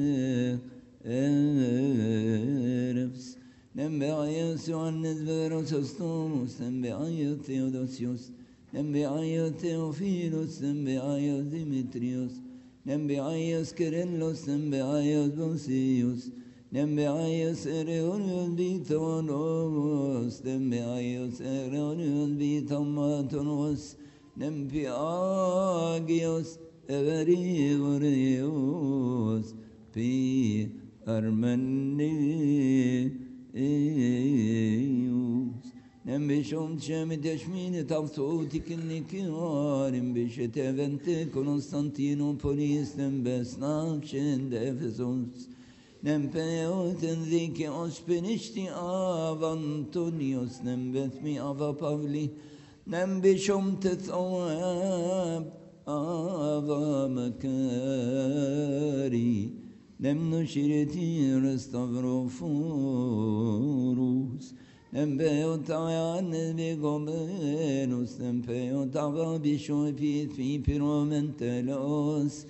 erefs, nem beaios Ioannes veros ostomus, nem beaios Theodosius, nem beaios Theophilos, nem beaios Dimitrios, Nembeaios Kerenlos, Nembeaios Bonsius, Nembeaios Ereonios Bitonos, Nembeaios Ereonios Bitomatonos, Nempiagios Everivorios, Pi Armenius. Nem bishom shemit yashmin tavsotik nikiarim bishet evente Konstantinopolis nem besnav shend Ephesus nem peot enrique ospinishti av Antonios nem betmi ava Pavli nem bishom tetawab ava Makari nem nushiriti restavroforus nem beotayan begomenus nem beotava bishoi pi pi piromentelos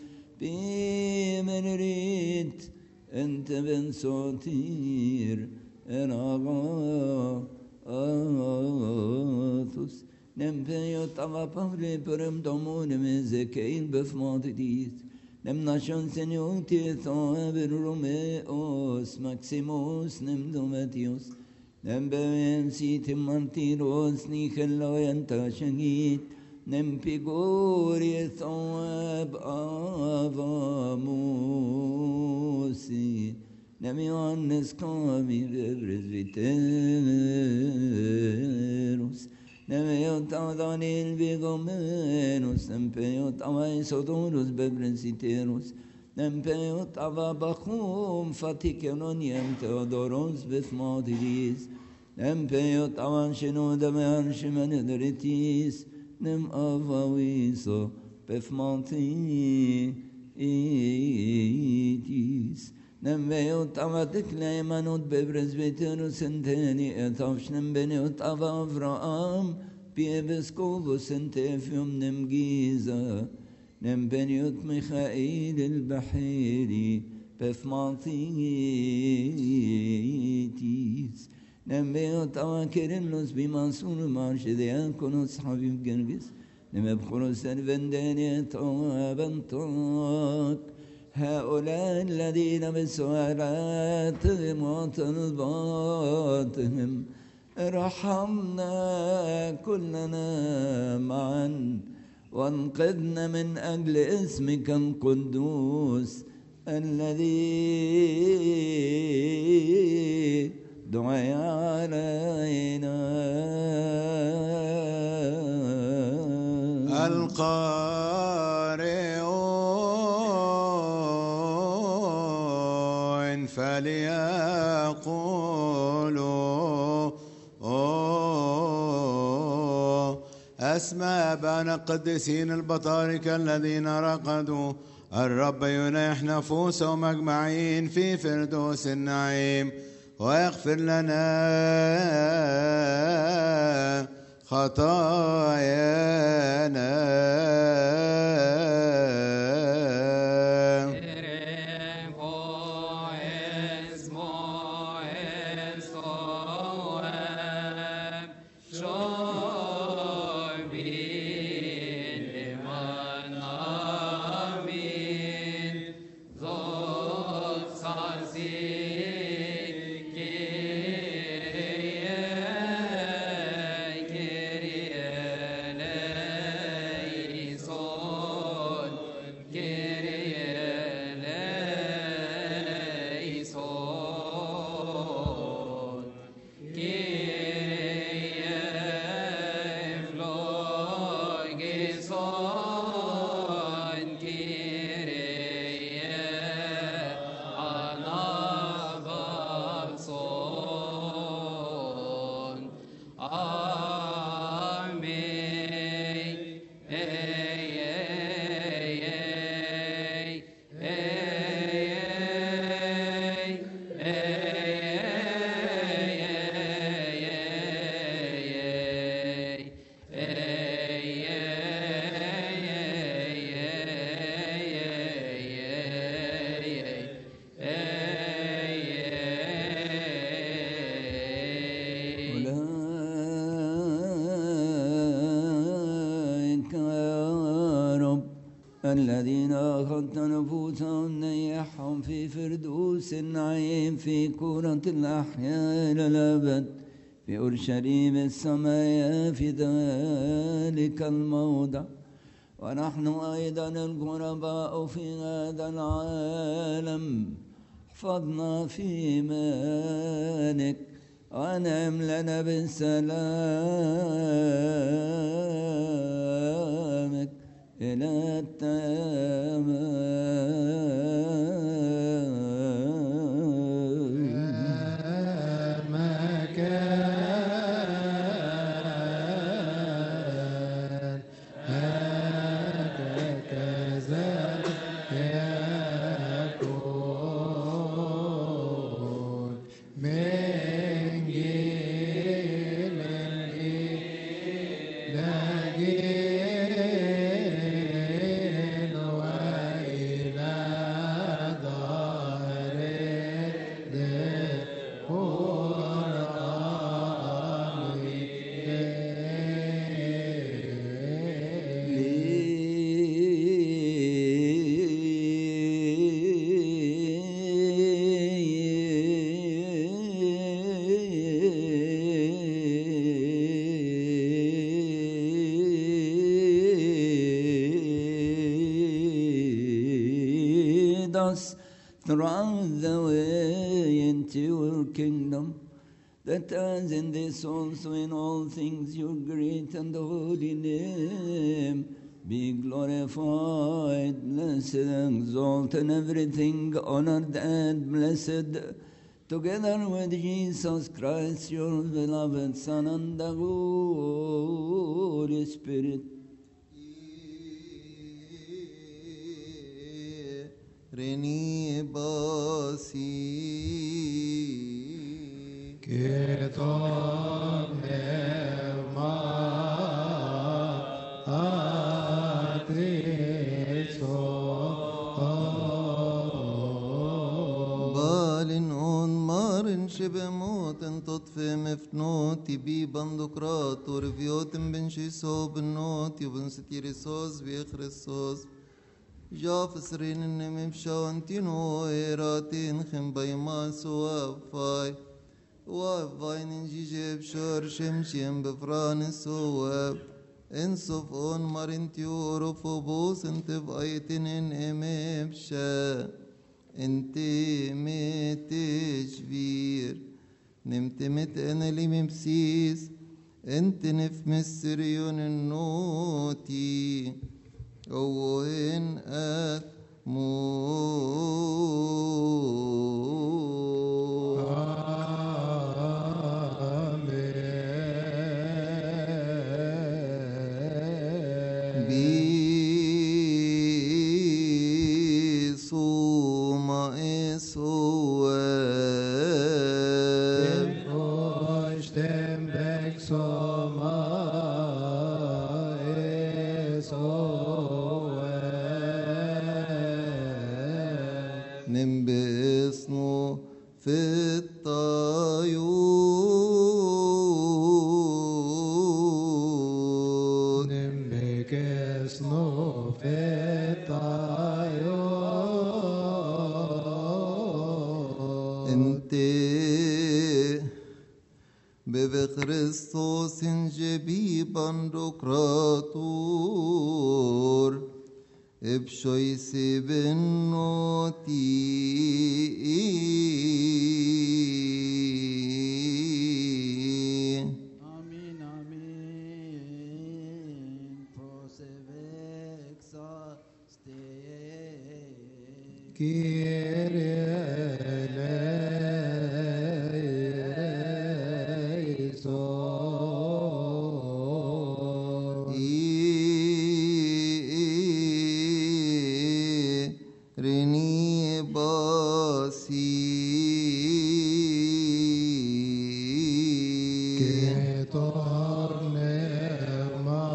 bimenerit ente ben sotir en aga athus nem beotava pavle perem domonem ezekeil befmatitis nem nashon seniotis oeber romeos maximus nem dometios Nem ben sitim mantiros ni hello enta shangit nem pigori thawab avamusi nem Ioannes kami resviteros nem eot adanil vigomenos nem peot avai sodoros bebrensiteros nem peot ava bachum fatikenon Theodoros bethmodis nem peot avan shino damean shimen ederitis nem avawiso bethmoti itis nem peot ava deklemanot bebresviteros enteni etavsh nem beneot ava Avraham Piebeskovos entefium nem giza nem beniot Michael البحيري بفماطيتيس nem beniot Avakerenlos bimansur marşediakonos Habib Gergis nem ebkhuros الفندانية وابنطاك هؤلاء الذين بسؤالاتهم وطلباتهم ارحمنا كلنا معا وانقذنا من أجل اسمك القدوس الذي دعي علينا القارئ فليقولوا أسماء أبانا القديسين البطاركة الذين رقدوا الرب ينيح نفوسهم أجمعين في فردوس النعيم ويغفر لنا خطايانا أولئك يا رب الذين أخذت نفوسهم نيحهم في فردوس النعيم في كرة الأحياء إلى الأبد في أورشليم السماء في ذلك الموضع ونحن أيضا الغرباء في هذا العالم احفظنا في إيمانك وانعم لنا بسلامك إلى التمام مكان هكذا يكون من جيل إلى جيل وإلى ظهر Lead us throughout the way into your kingdom, that as in this also in all things your great and holy name be glorified, blessed, exalted, and everything honored and blessed, together with Jesus Christ, your beloved Son, and the Holy Spirit. رني باسي كتاب ما بالن اون مارن شبه موتن تطفي مفنوتي بي بندقراط ورفيوتن بن شيسو بنوتي وبن ستيري صوص بيخرصوص جاف سرين النمي بشاونتين ويراتين خم بيما سوا فاي وفاين نجي بشور شمشيم بفران سواب انصف اون مارنتيو ورفوبوس انت بايتن ان امبشا انت متشفير نمت مت انا لي مبسيس انت نف مسريون النوتي وين ات مو نمبسنو في الطيور نمبكس نوفيتايو انت ببخريستوس جبيبا دكراتور ابشوي سيبنوتي Amin, amin. Prosevexa ste. Kyrie رني باسي tornerma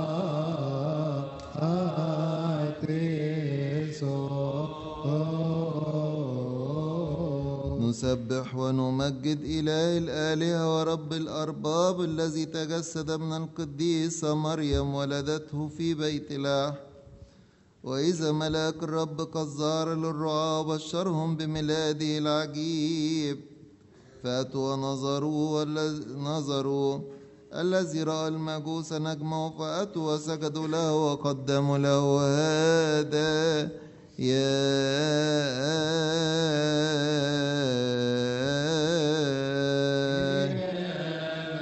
atriso نسبح ونمجد إله الآلهة ورب الأرباب الذي تجسد من القديسة مريم ولدته في بيت لحم وإذا ملاك الرب قد ظهر للرعاة بشرهم بميلاده العجيب فأتوا ونظروا والذ- نظروا الذي رأى المجوس نجمه فأتوا وسجدوا له وقدموا له هذا يا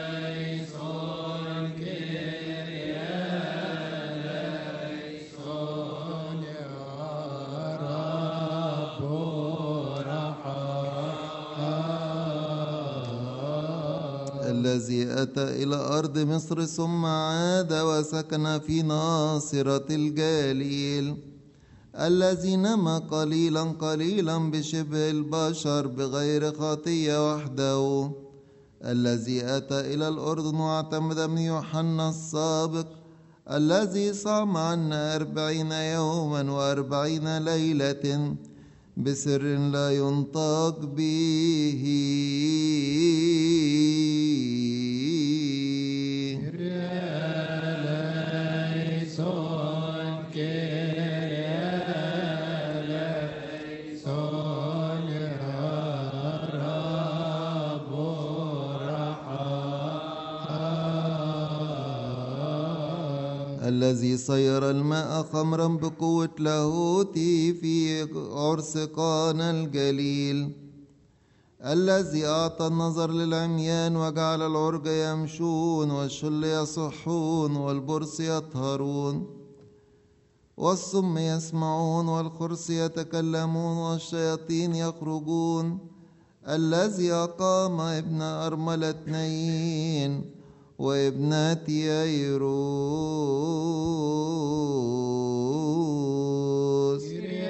الذي أتى إلى أرض مصر ثم عاد وسكن في ناصرة الجليل الذي نما قليلا قليلا بشبه البشر بغير خطية وحده الذي أتى إلى الأردن واعتمد من يوحنا السابق الذي صام عنا أربعين يوما وأربعين ليلة بسر لا ينطق به الذي صير الماء خمرا بقوة لاهوتي في عرس قانا الجليل الذي أعطى النظر للعميان وجعل العرج يمشون والشل يصحون والبرص يطهرون والصم يسمعون والخرس يتكلمون والشياطين يخرجون الذي أقام ابن أرملة اثنين وابنة ييروس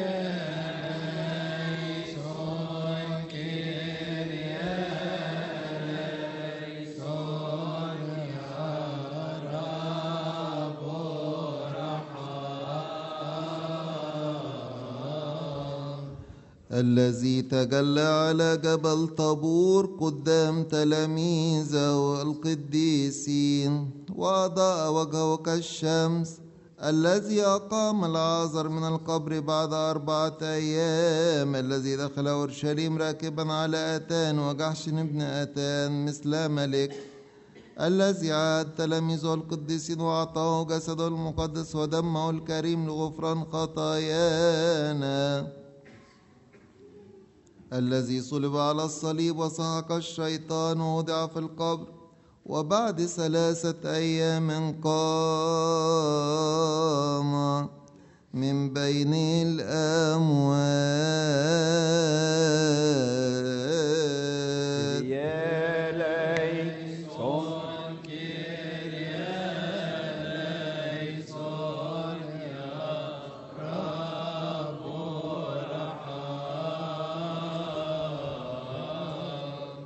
الذي تجلى على جبل طابور قدام تلاميذه القديسين وأضاء وجهه كالشمس الذي أقام العازر من القبر بعد أربعة أيام الذي دخل أورشليم راكبا على أتان وجحش بن أتان مثل ملك الذي عاد تلاميذه القديسين وأعطاه جسده المقدس ودمه الكريم لغفران خطايانا الذي صلب على الصليب وسحق الشيطان ووضع في القبر وبعد ثلاثة أيام قام من بين الأموات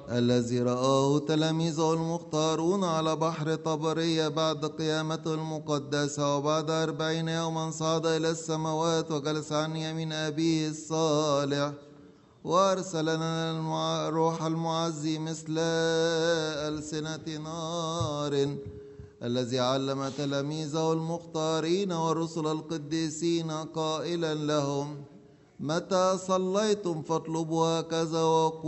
الذي رآه تلاميذه المختارون على بحر طبرية بعد قيامته المقدسة وبعد أربعين يوما صعد إلى السماوات وجلس عن يمين أبيه الصالح وأرسل لنا المع- الروح المعزي مثل ألسنة نار الذي علم تلاميذه المختارين والرسل القديسين قائلا لهم متى صليتم فاطلبوا هكذا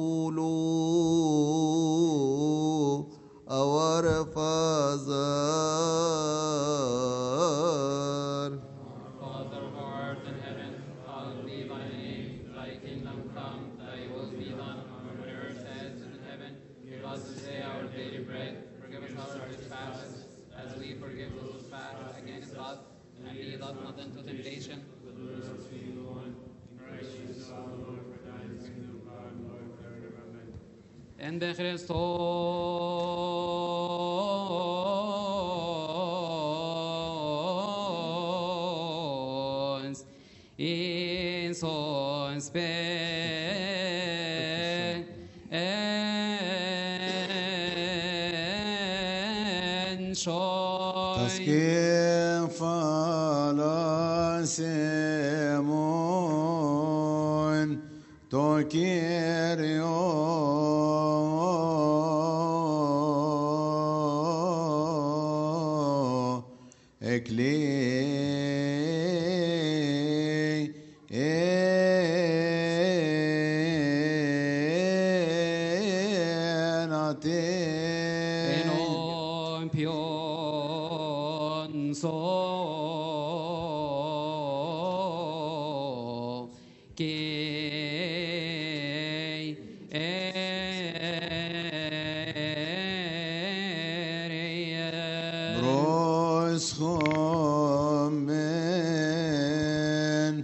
وقولوا أور فازار Father who art in heaven, hallowed be thy name. Thy kingdom come, thy will be done on earth as in heaven. Give us this day our daily bread. Forgive us our trespasses, as we forgive those who trespass against us. And lead us not into temptation. En de Christus in sons ben en shoy تسكين فالاسيمون توكيريو اكلي en اناتي ompion so que بروس خمن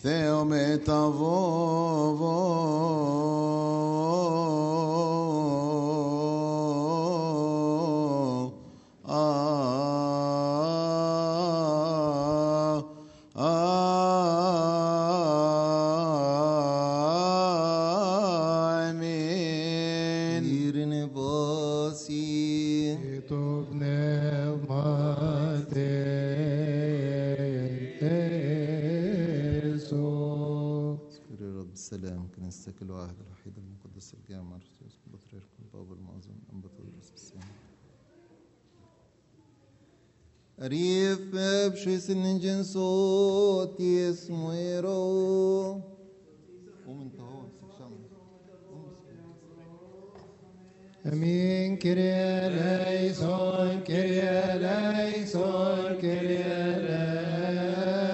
ثيومتافوفو آه آمين Irene Basi טוב נאמתי اذكر يا رب السلام كنيستك الواحد الوحيد المقدس الجامع الرسول بطريرك البابا المعظم أنبا تدرس السلام أريف بشويس النجن صوت اسمه يرو قوم انت هو امسك شمع امين كريا ليسون كريا ليسون كريا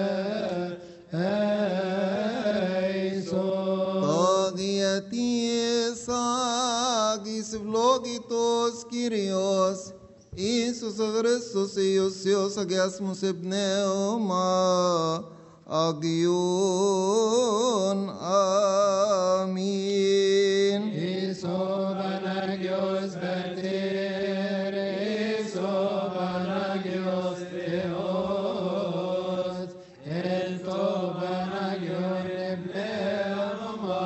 ليسون طاغيتي ساغيس فلوغيتوس كيريوس إيسوس غريستوس إيوسيوس أجاسموس ابنهما أجيون آمين Isobanagios betir, Isobanagios Theos, El Tobanagios Nebneoma,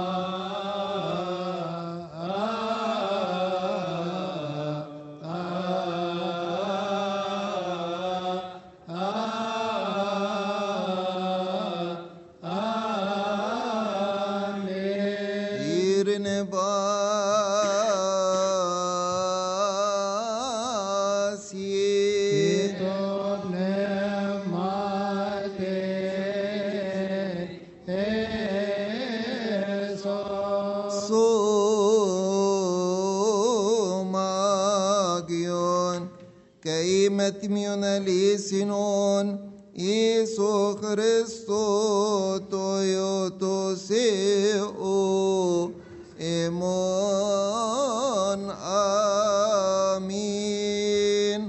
Amen. إيرن باسي Kitov nemate Esos. سوماغيون كيمة ميوناليسينون إيسو خريستو تويوتو سيئو إيمون آمين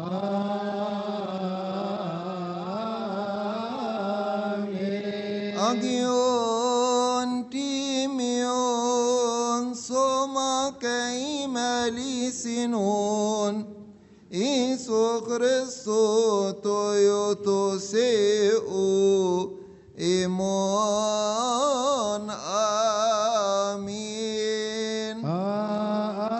Amen. Agion timion soma kaimali sinon Isu Christo toyoto seu imon amin Amen.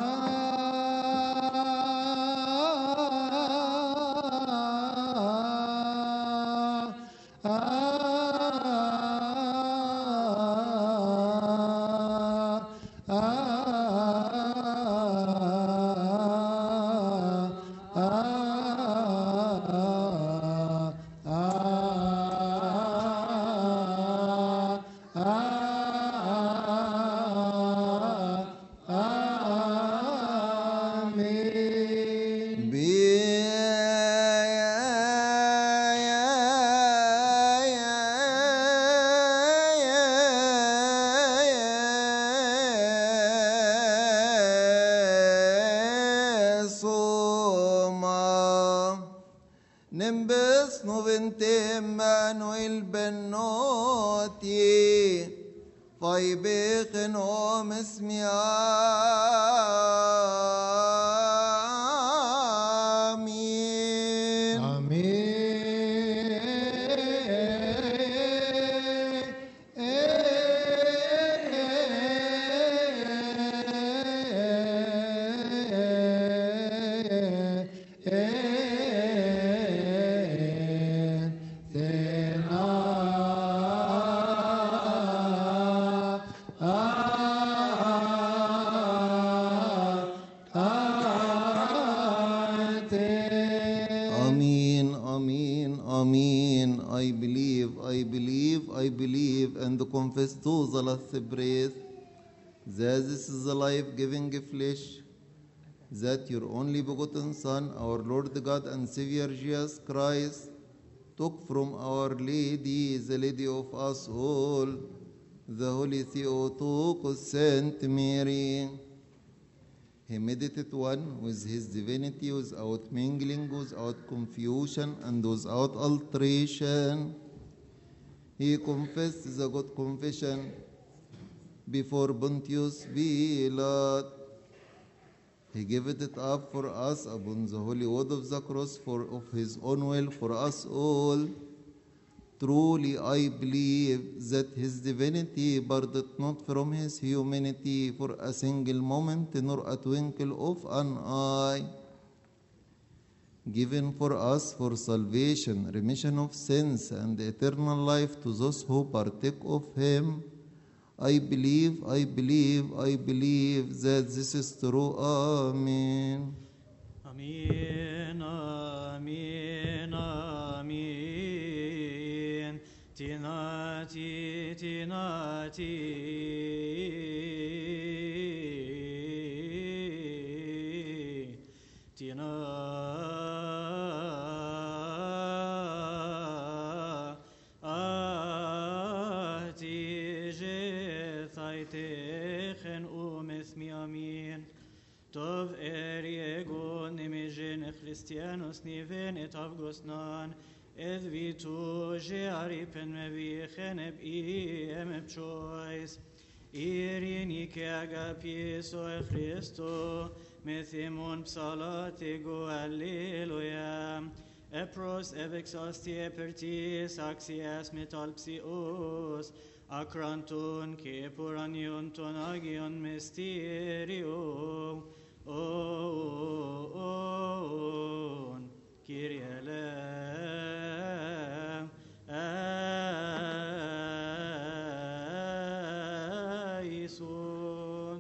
Nimbus novente Manuel Benoti Faibechen om اسمي آمين Amen, Amen, Amen. I believe, I believe, I believe, and confess to the last breath that this is the life-giving flesh, that your only begotten Son, our Lord God and Savior Jesus Christ, took from Our Lady, the Lady of us all, the Holy Theotokos Saint Mary. He made it one with his divinity without mingling, without confusion, and without alteration. He confessed the good confession before Pontius Pilate. He gave it up for us upon the holy wood of the cross for of his own will for us all. Truly I believe that his divinity parted not from his humanity for a single moment nor a twinkle of an eye. Given for us for salvation, remission of sins, and eternal life to those who partake of him. I believe, I believe, I believe that this is true. Amen. Amen, amen, amen. Tinati, tinati. Tina ati jethaitechen umethmi amin. Tov er yegon imigen Christianos niven et avgosnan ed vitu je aripen me vichen eb iem eb choice. Irini ke agapieso e Christo methimon psalatego alleluia. Epros evexastie pertis axias metalpsios acranton que puranion ton agion mysterio on Kyrie eleison.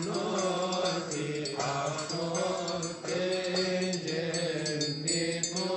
Amen.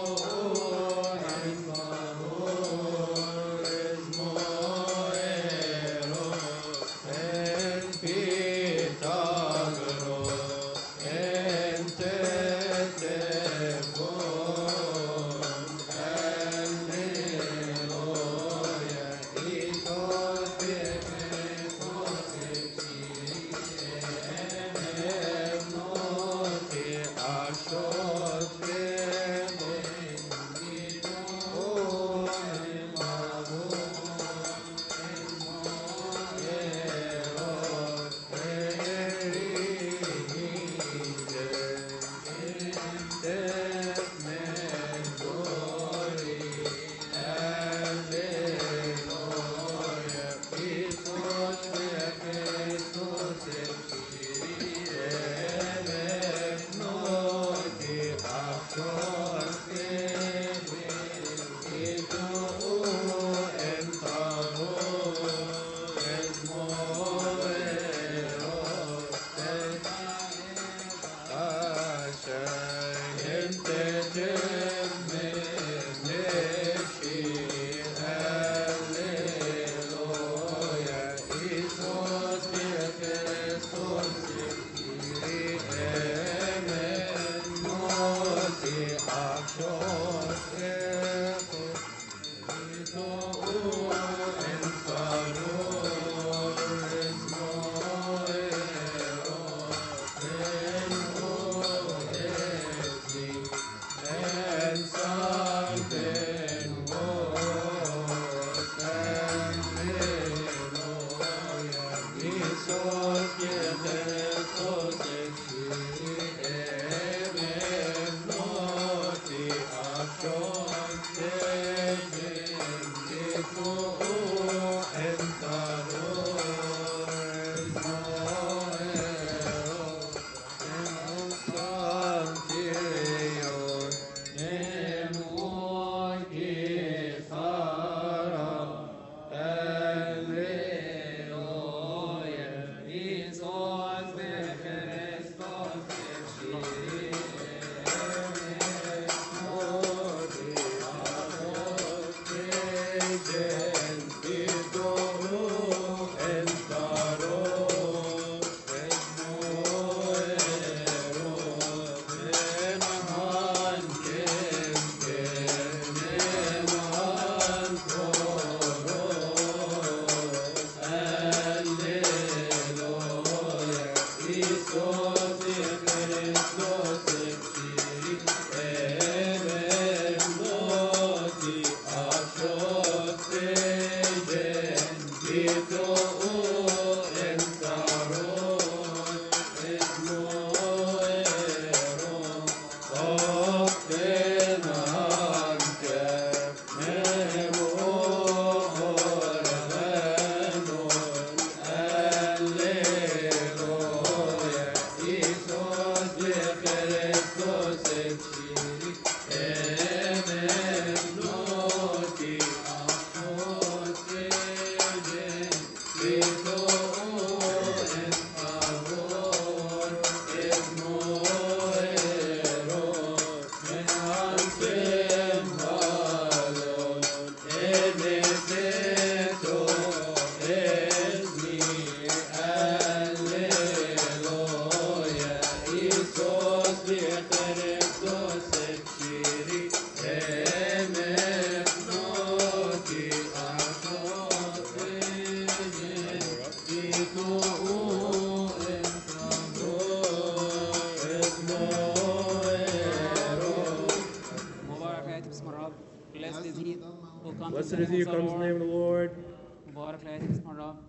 مبارك لا يأتي باسم الرب Blessed is he who comes Blessed in the is he name who of comes in the name of the Lord. مبارك لا يأتي باسم الرب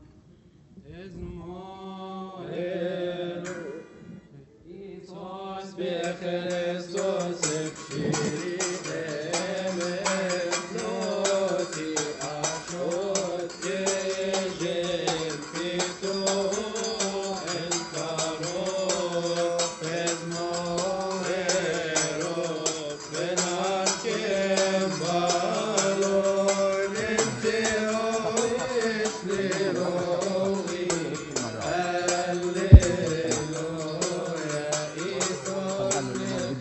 الحل اللي موجود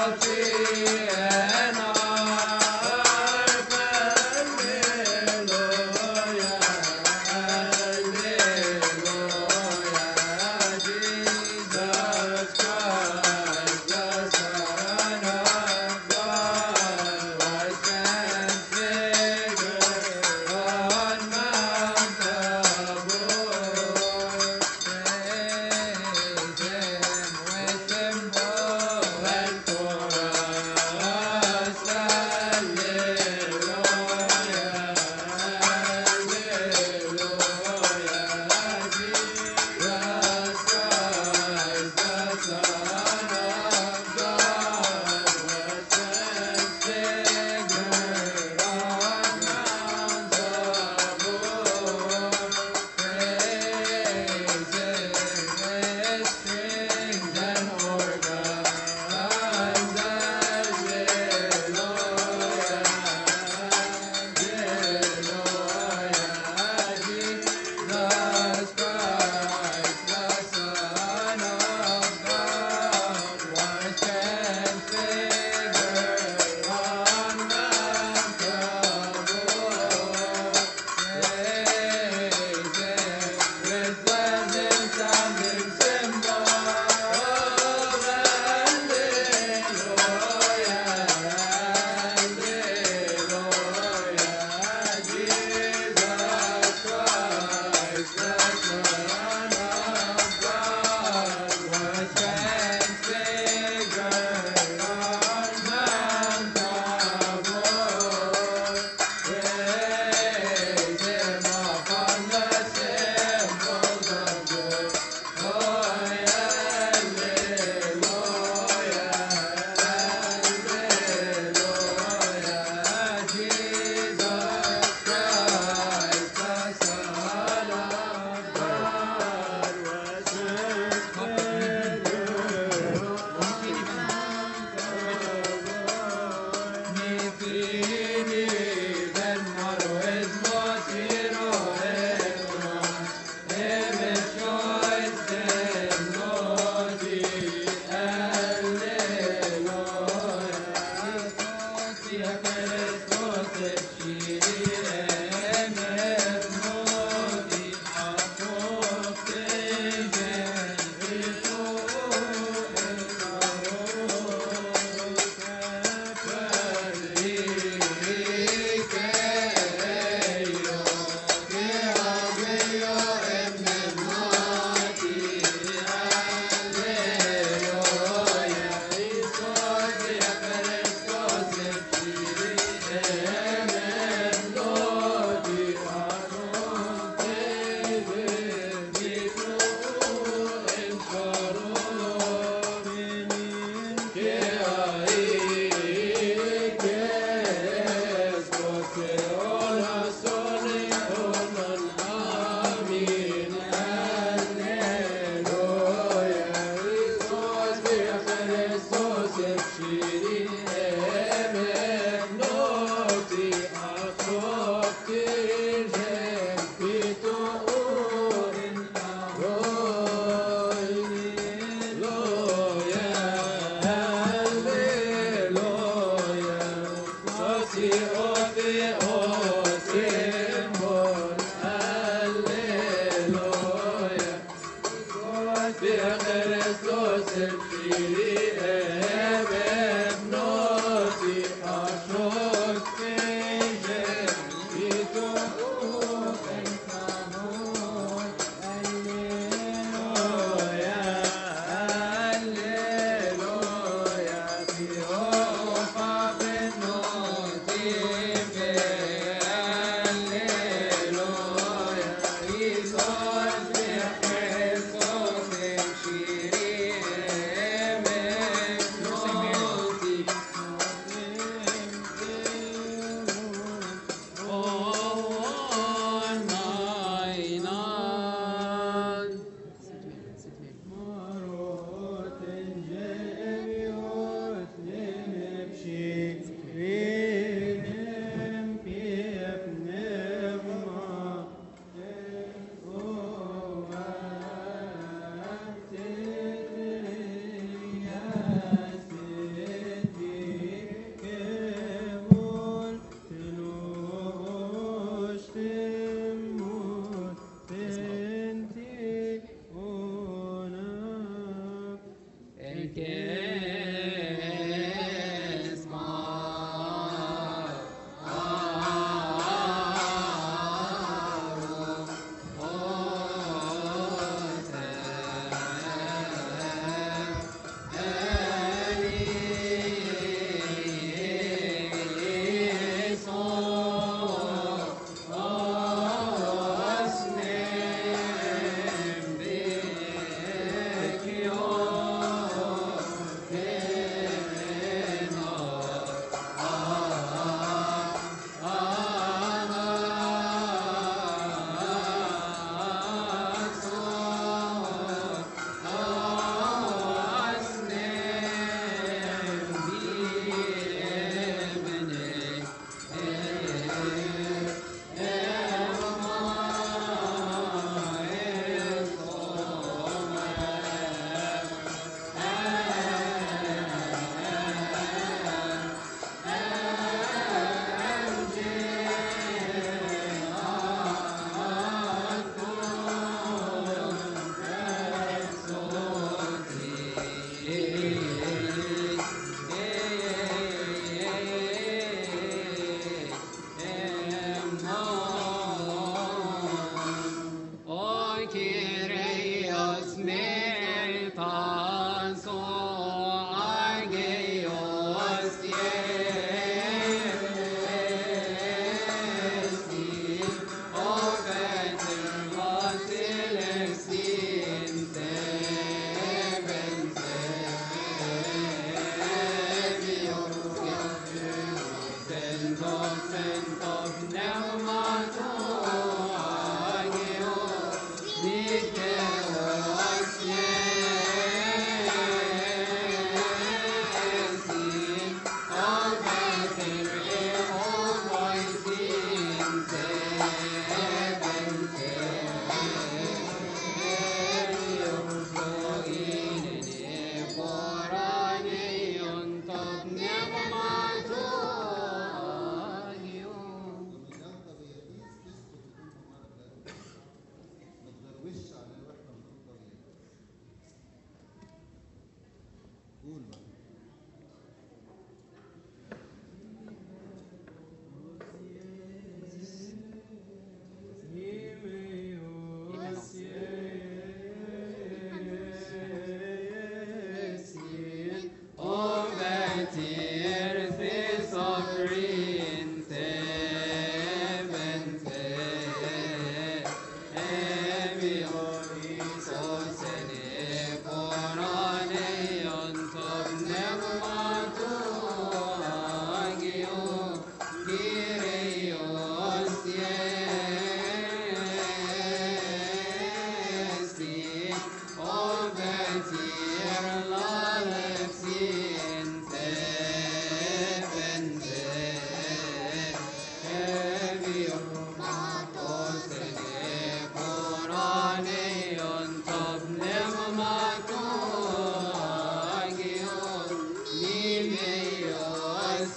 Alleluia,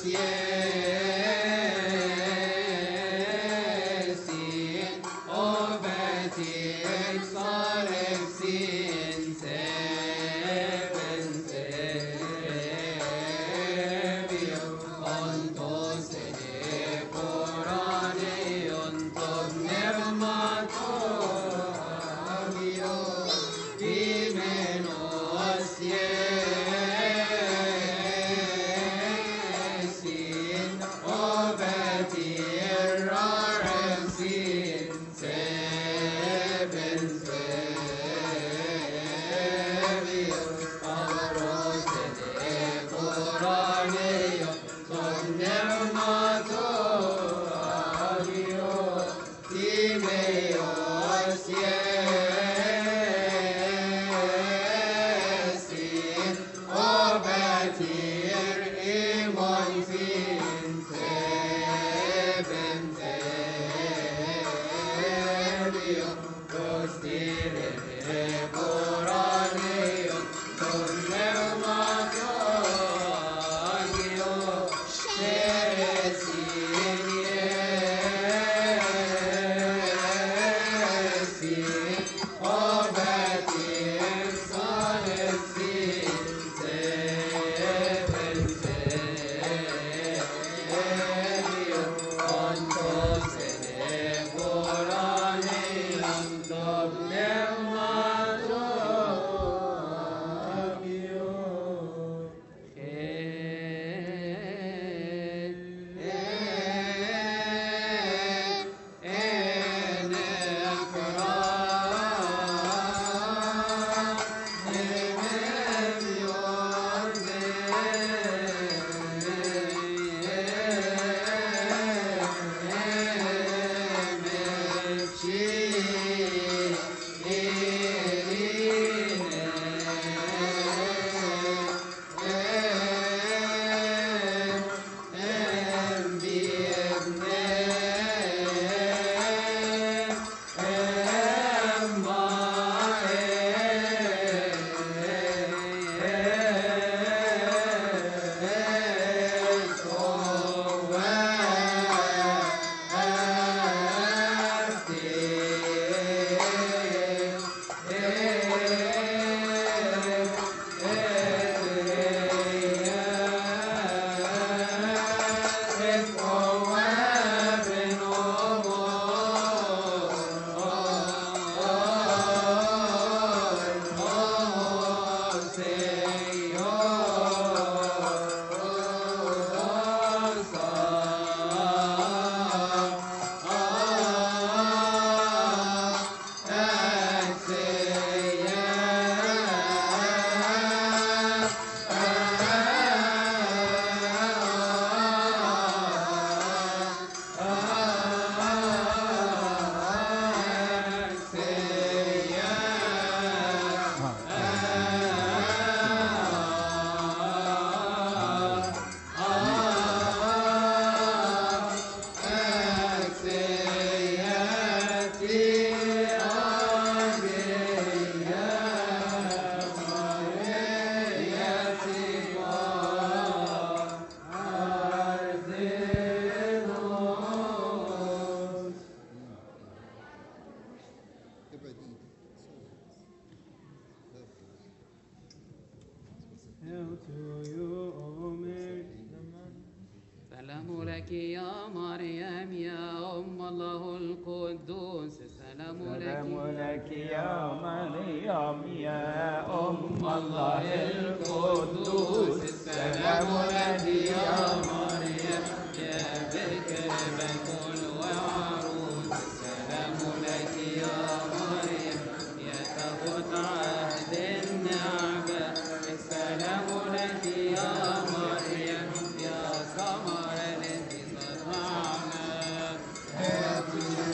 sin over exalted sin seven Savior unto sene porane unto nermato avio Imenos yesin oveti errarem sin seven Savior Avros ene coraneo son nermato avio Timeos yesin obetir imon sin seven Savior Dostire coraneo son nermato avio Sheresin yesin obetir solesin seven Savior Ontos ene porane antom pneumato avio Hail to you, O Mary. سلام لك يا مريم يا أم الله القدوس سلام سلام لك لك يا مريم يا أم الله القدوس السلام لك يا مريم يا بكر بكل وعروس السلام لك يا مريم يا تابوت عهد النعمة السلام لك يا مريم يا سمر الذي صنعنا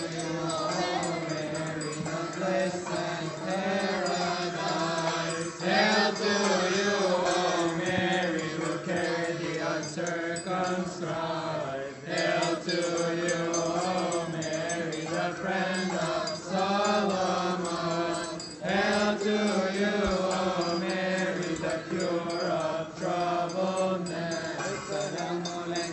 Hail to you, O Mary, who carried the uncircumcised. Hail to you, O Mary, the friend of Solomon. Hail to you, O Mary, the cure of troubled men. السلام لك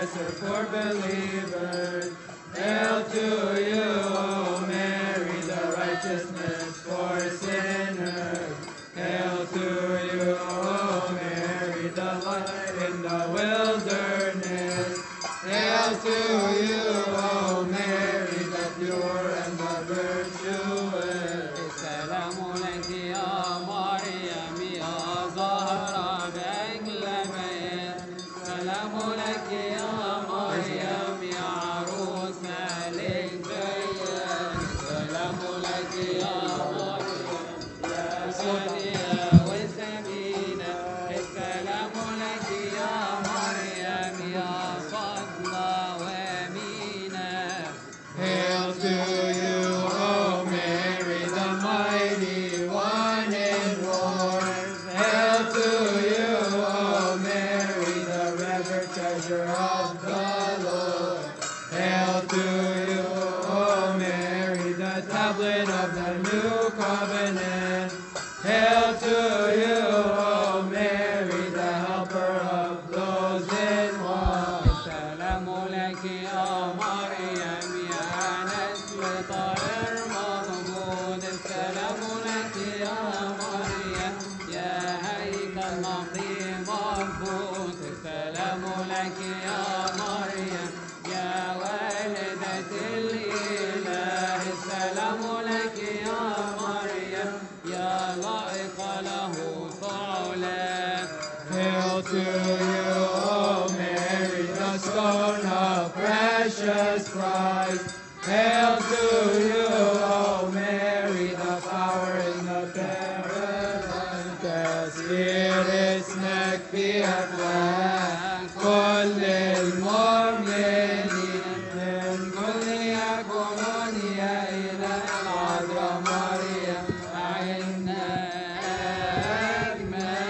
intercessor for believers. Hail to you, O Mary, the righteousness for sinners. Hail to you, O Mary, the light in the wilderness. Hail to you, O Mary, the pure and the virtuous. السلام لك يا مريم يا زهرة بأجل بيان سلام لك يا مريم يا عروس ملك بيان سلام لك يا مريم يا سنية وثمينة السلام لك يا مريم يا فضلة وأمينة Hail to you, O Mary, the mighty one in wars. Hail to you, O Mary, the revered treasure of the Lord. Hail to you, O Mary, the tablet of the new covenant. Hail to you, O Mary, the helper of those in want. السلام لك يا مريم يا نسل طائر مضمون السلام لك يا مريم يا هيكل نقي مضبوط السلام لك يا مريم يا والدة الإله السلام لك يا مريم يا لائق له فعلا Hail to you, O Mary, the stone of precious price. Hail to you, O Mary, the flower in the paradise. تسير اسمك في أفواه كل المؤمنين من كل يكونون يا إله العذراء مريم أعنا أجمل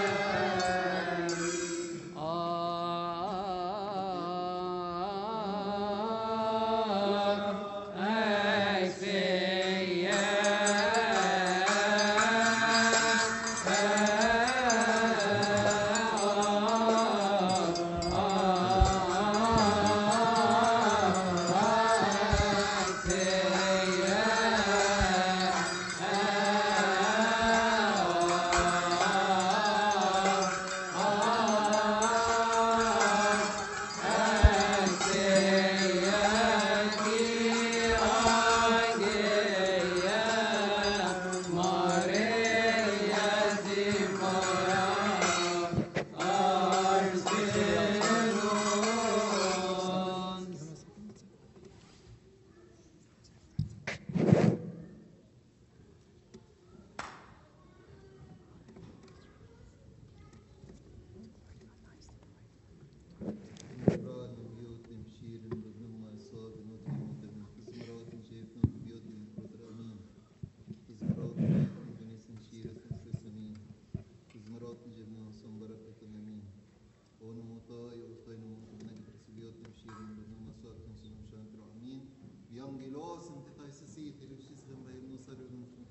مرات بيوت مشير بنم صاد نوت مدن تزمرات جيفنا بيوت قدر امين تزمرات بنيس مشير سنين تزمرات جبنا صن بركة امين ونموتاي وطين نجد بيوت مشير بنم صاد تنسون شانتر امين بيانجلوس انت تايسسي تلوشيس غمرا يمنو سر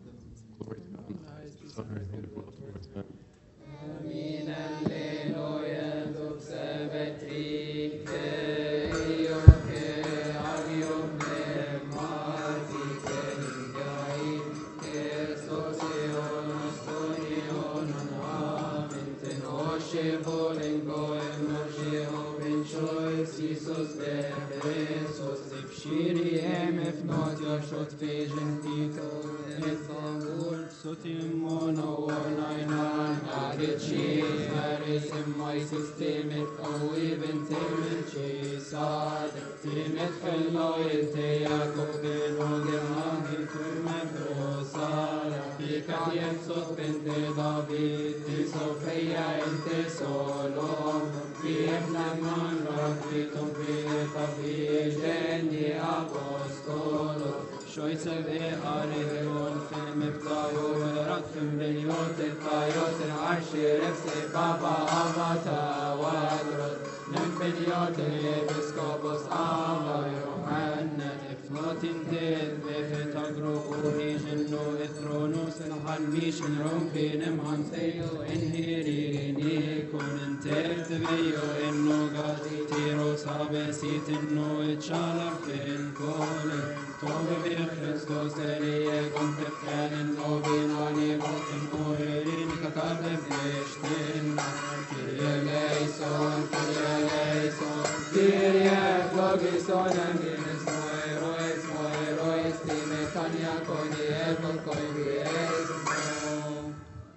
Amin alleluia dub sabatri io che avio me mati che gai che sosion storion amen te nosce volengo e nosce open choice Jesus de Christus ifshiri em if not your shot vision tito if on sotim or nine Adici, Maris, and my system, it قوي بنتي شي صار تيمت في اللويتي يعقوب بن وجمعه في مدروسة فيك ينصت بنت دافيد في صوفيا انت سولوم في ابن من ربيتم في طبي جندي أبوستولو شويس في أريون في مبتايو ورد في مليون الطايوت العرش رفسي بابا أمتا وادرد من بنيوت الإبسكوبوس أما يوحنا إفنوت انتد في تقرقو هيجنو إثرونوس الحن ميشن رومبي نمهن سيو إنهيري نيكون انتد بيو إنو غازي تيرو سابس sitter nu ett kärlek till kolen. Tove vi Kristus är i konte fänen och vi har i botten och hör in katade flestin. Kyrie eleison, Kyrie eleison, Kyrie flogison, amines moeroes, moeroes, timetania koni evol koi vies mo.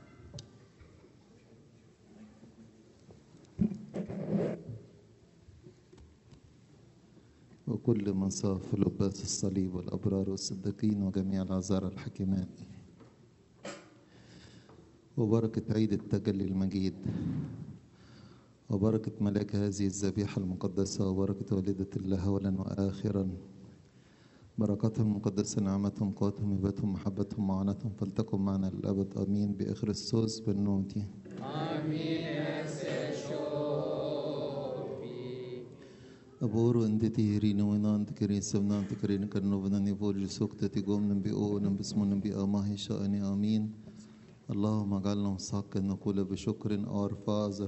وكل من صار في لباس الصليب والأبرار والصديقين وجميع العذارى الحكيمات وبركة عيد التجلي المجيد وبركة ملاك هذه الذبيحة المقدسة وبركة والدة الله أولا وآخرا بركاتهم المقدسة نعمتهم قوتهم هبتهم محبتهم معاناتهم فلتكن معنا للأبد آمين بإخرستوس بالنوتي Aboro inte till rino inan till kerin semnan till kerin kan novna ni vård sukta till gomnen bi ånen bismunen bi amahi sha'ani amin اللهم اجعلنا مساقا نقول بشكر اور فازر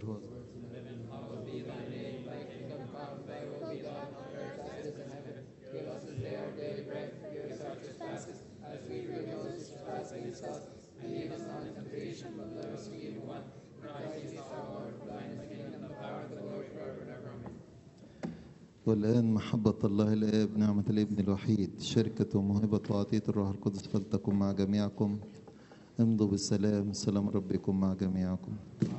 والآن محبة الله الآب نعمة الابن الوحيد شركة وموهبة وعطية الروح القدس فلتكن مع جميعكم امضوا بالسلام سلام ربكم مع جميعكم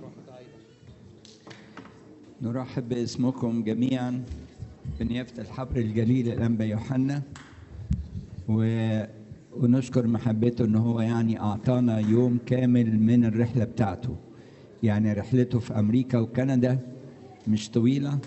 نرحب باسمكم جميعا بنيافة الحبر الجليل الأنبا يوحنا و... ونشكر محبته ان هو يعني اعطانا يوم كامل من الرحله بتاعته يعني رحلته في امريكا وكندا مش طويله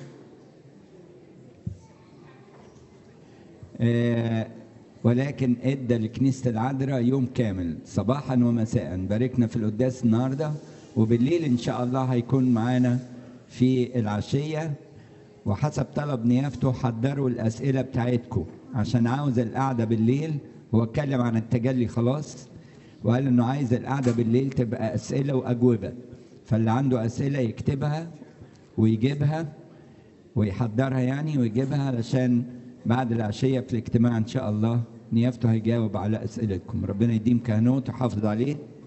آه، ولكن ادى لكنيسه العذراء يوم كامل صباحا ومساء باركنا في القداس النهارده وبالليل ان شاء الله هيكون معانا في العشيه وحسب طلب نيافته حضروا الاسئله بتاعتكم عشان عاوز القعده بالليل هو اتكلم عن التجلي خلاص وقال انه عايز القعده بالليل تبقى اسئله واجوبه فاللي عنده اسئله يكتبها ويجيبها ويحضرها يعني ويجيبها علشان بعد العشيه في الاجتماع ان شاء الله نيافته هيجاوب على اسئلتكم ربنا يديم كهنوت ويحافظ عليه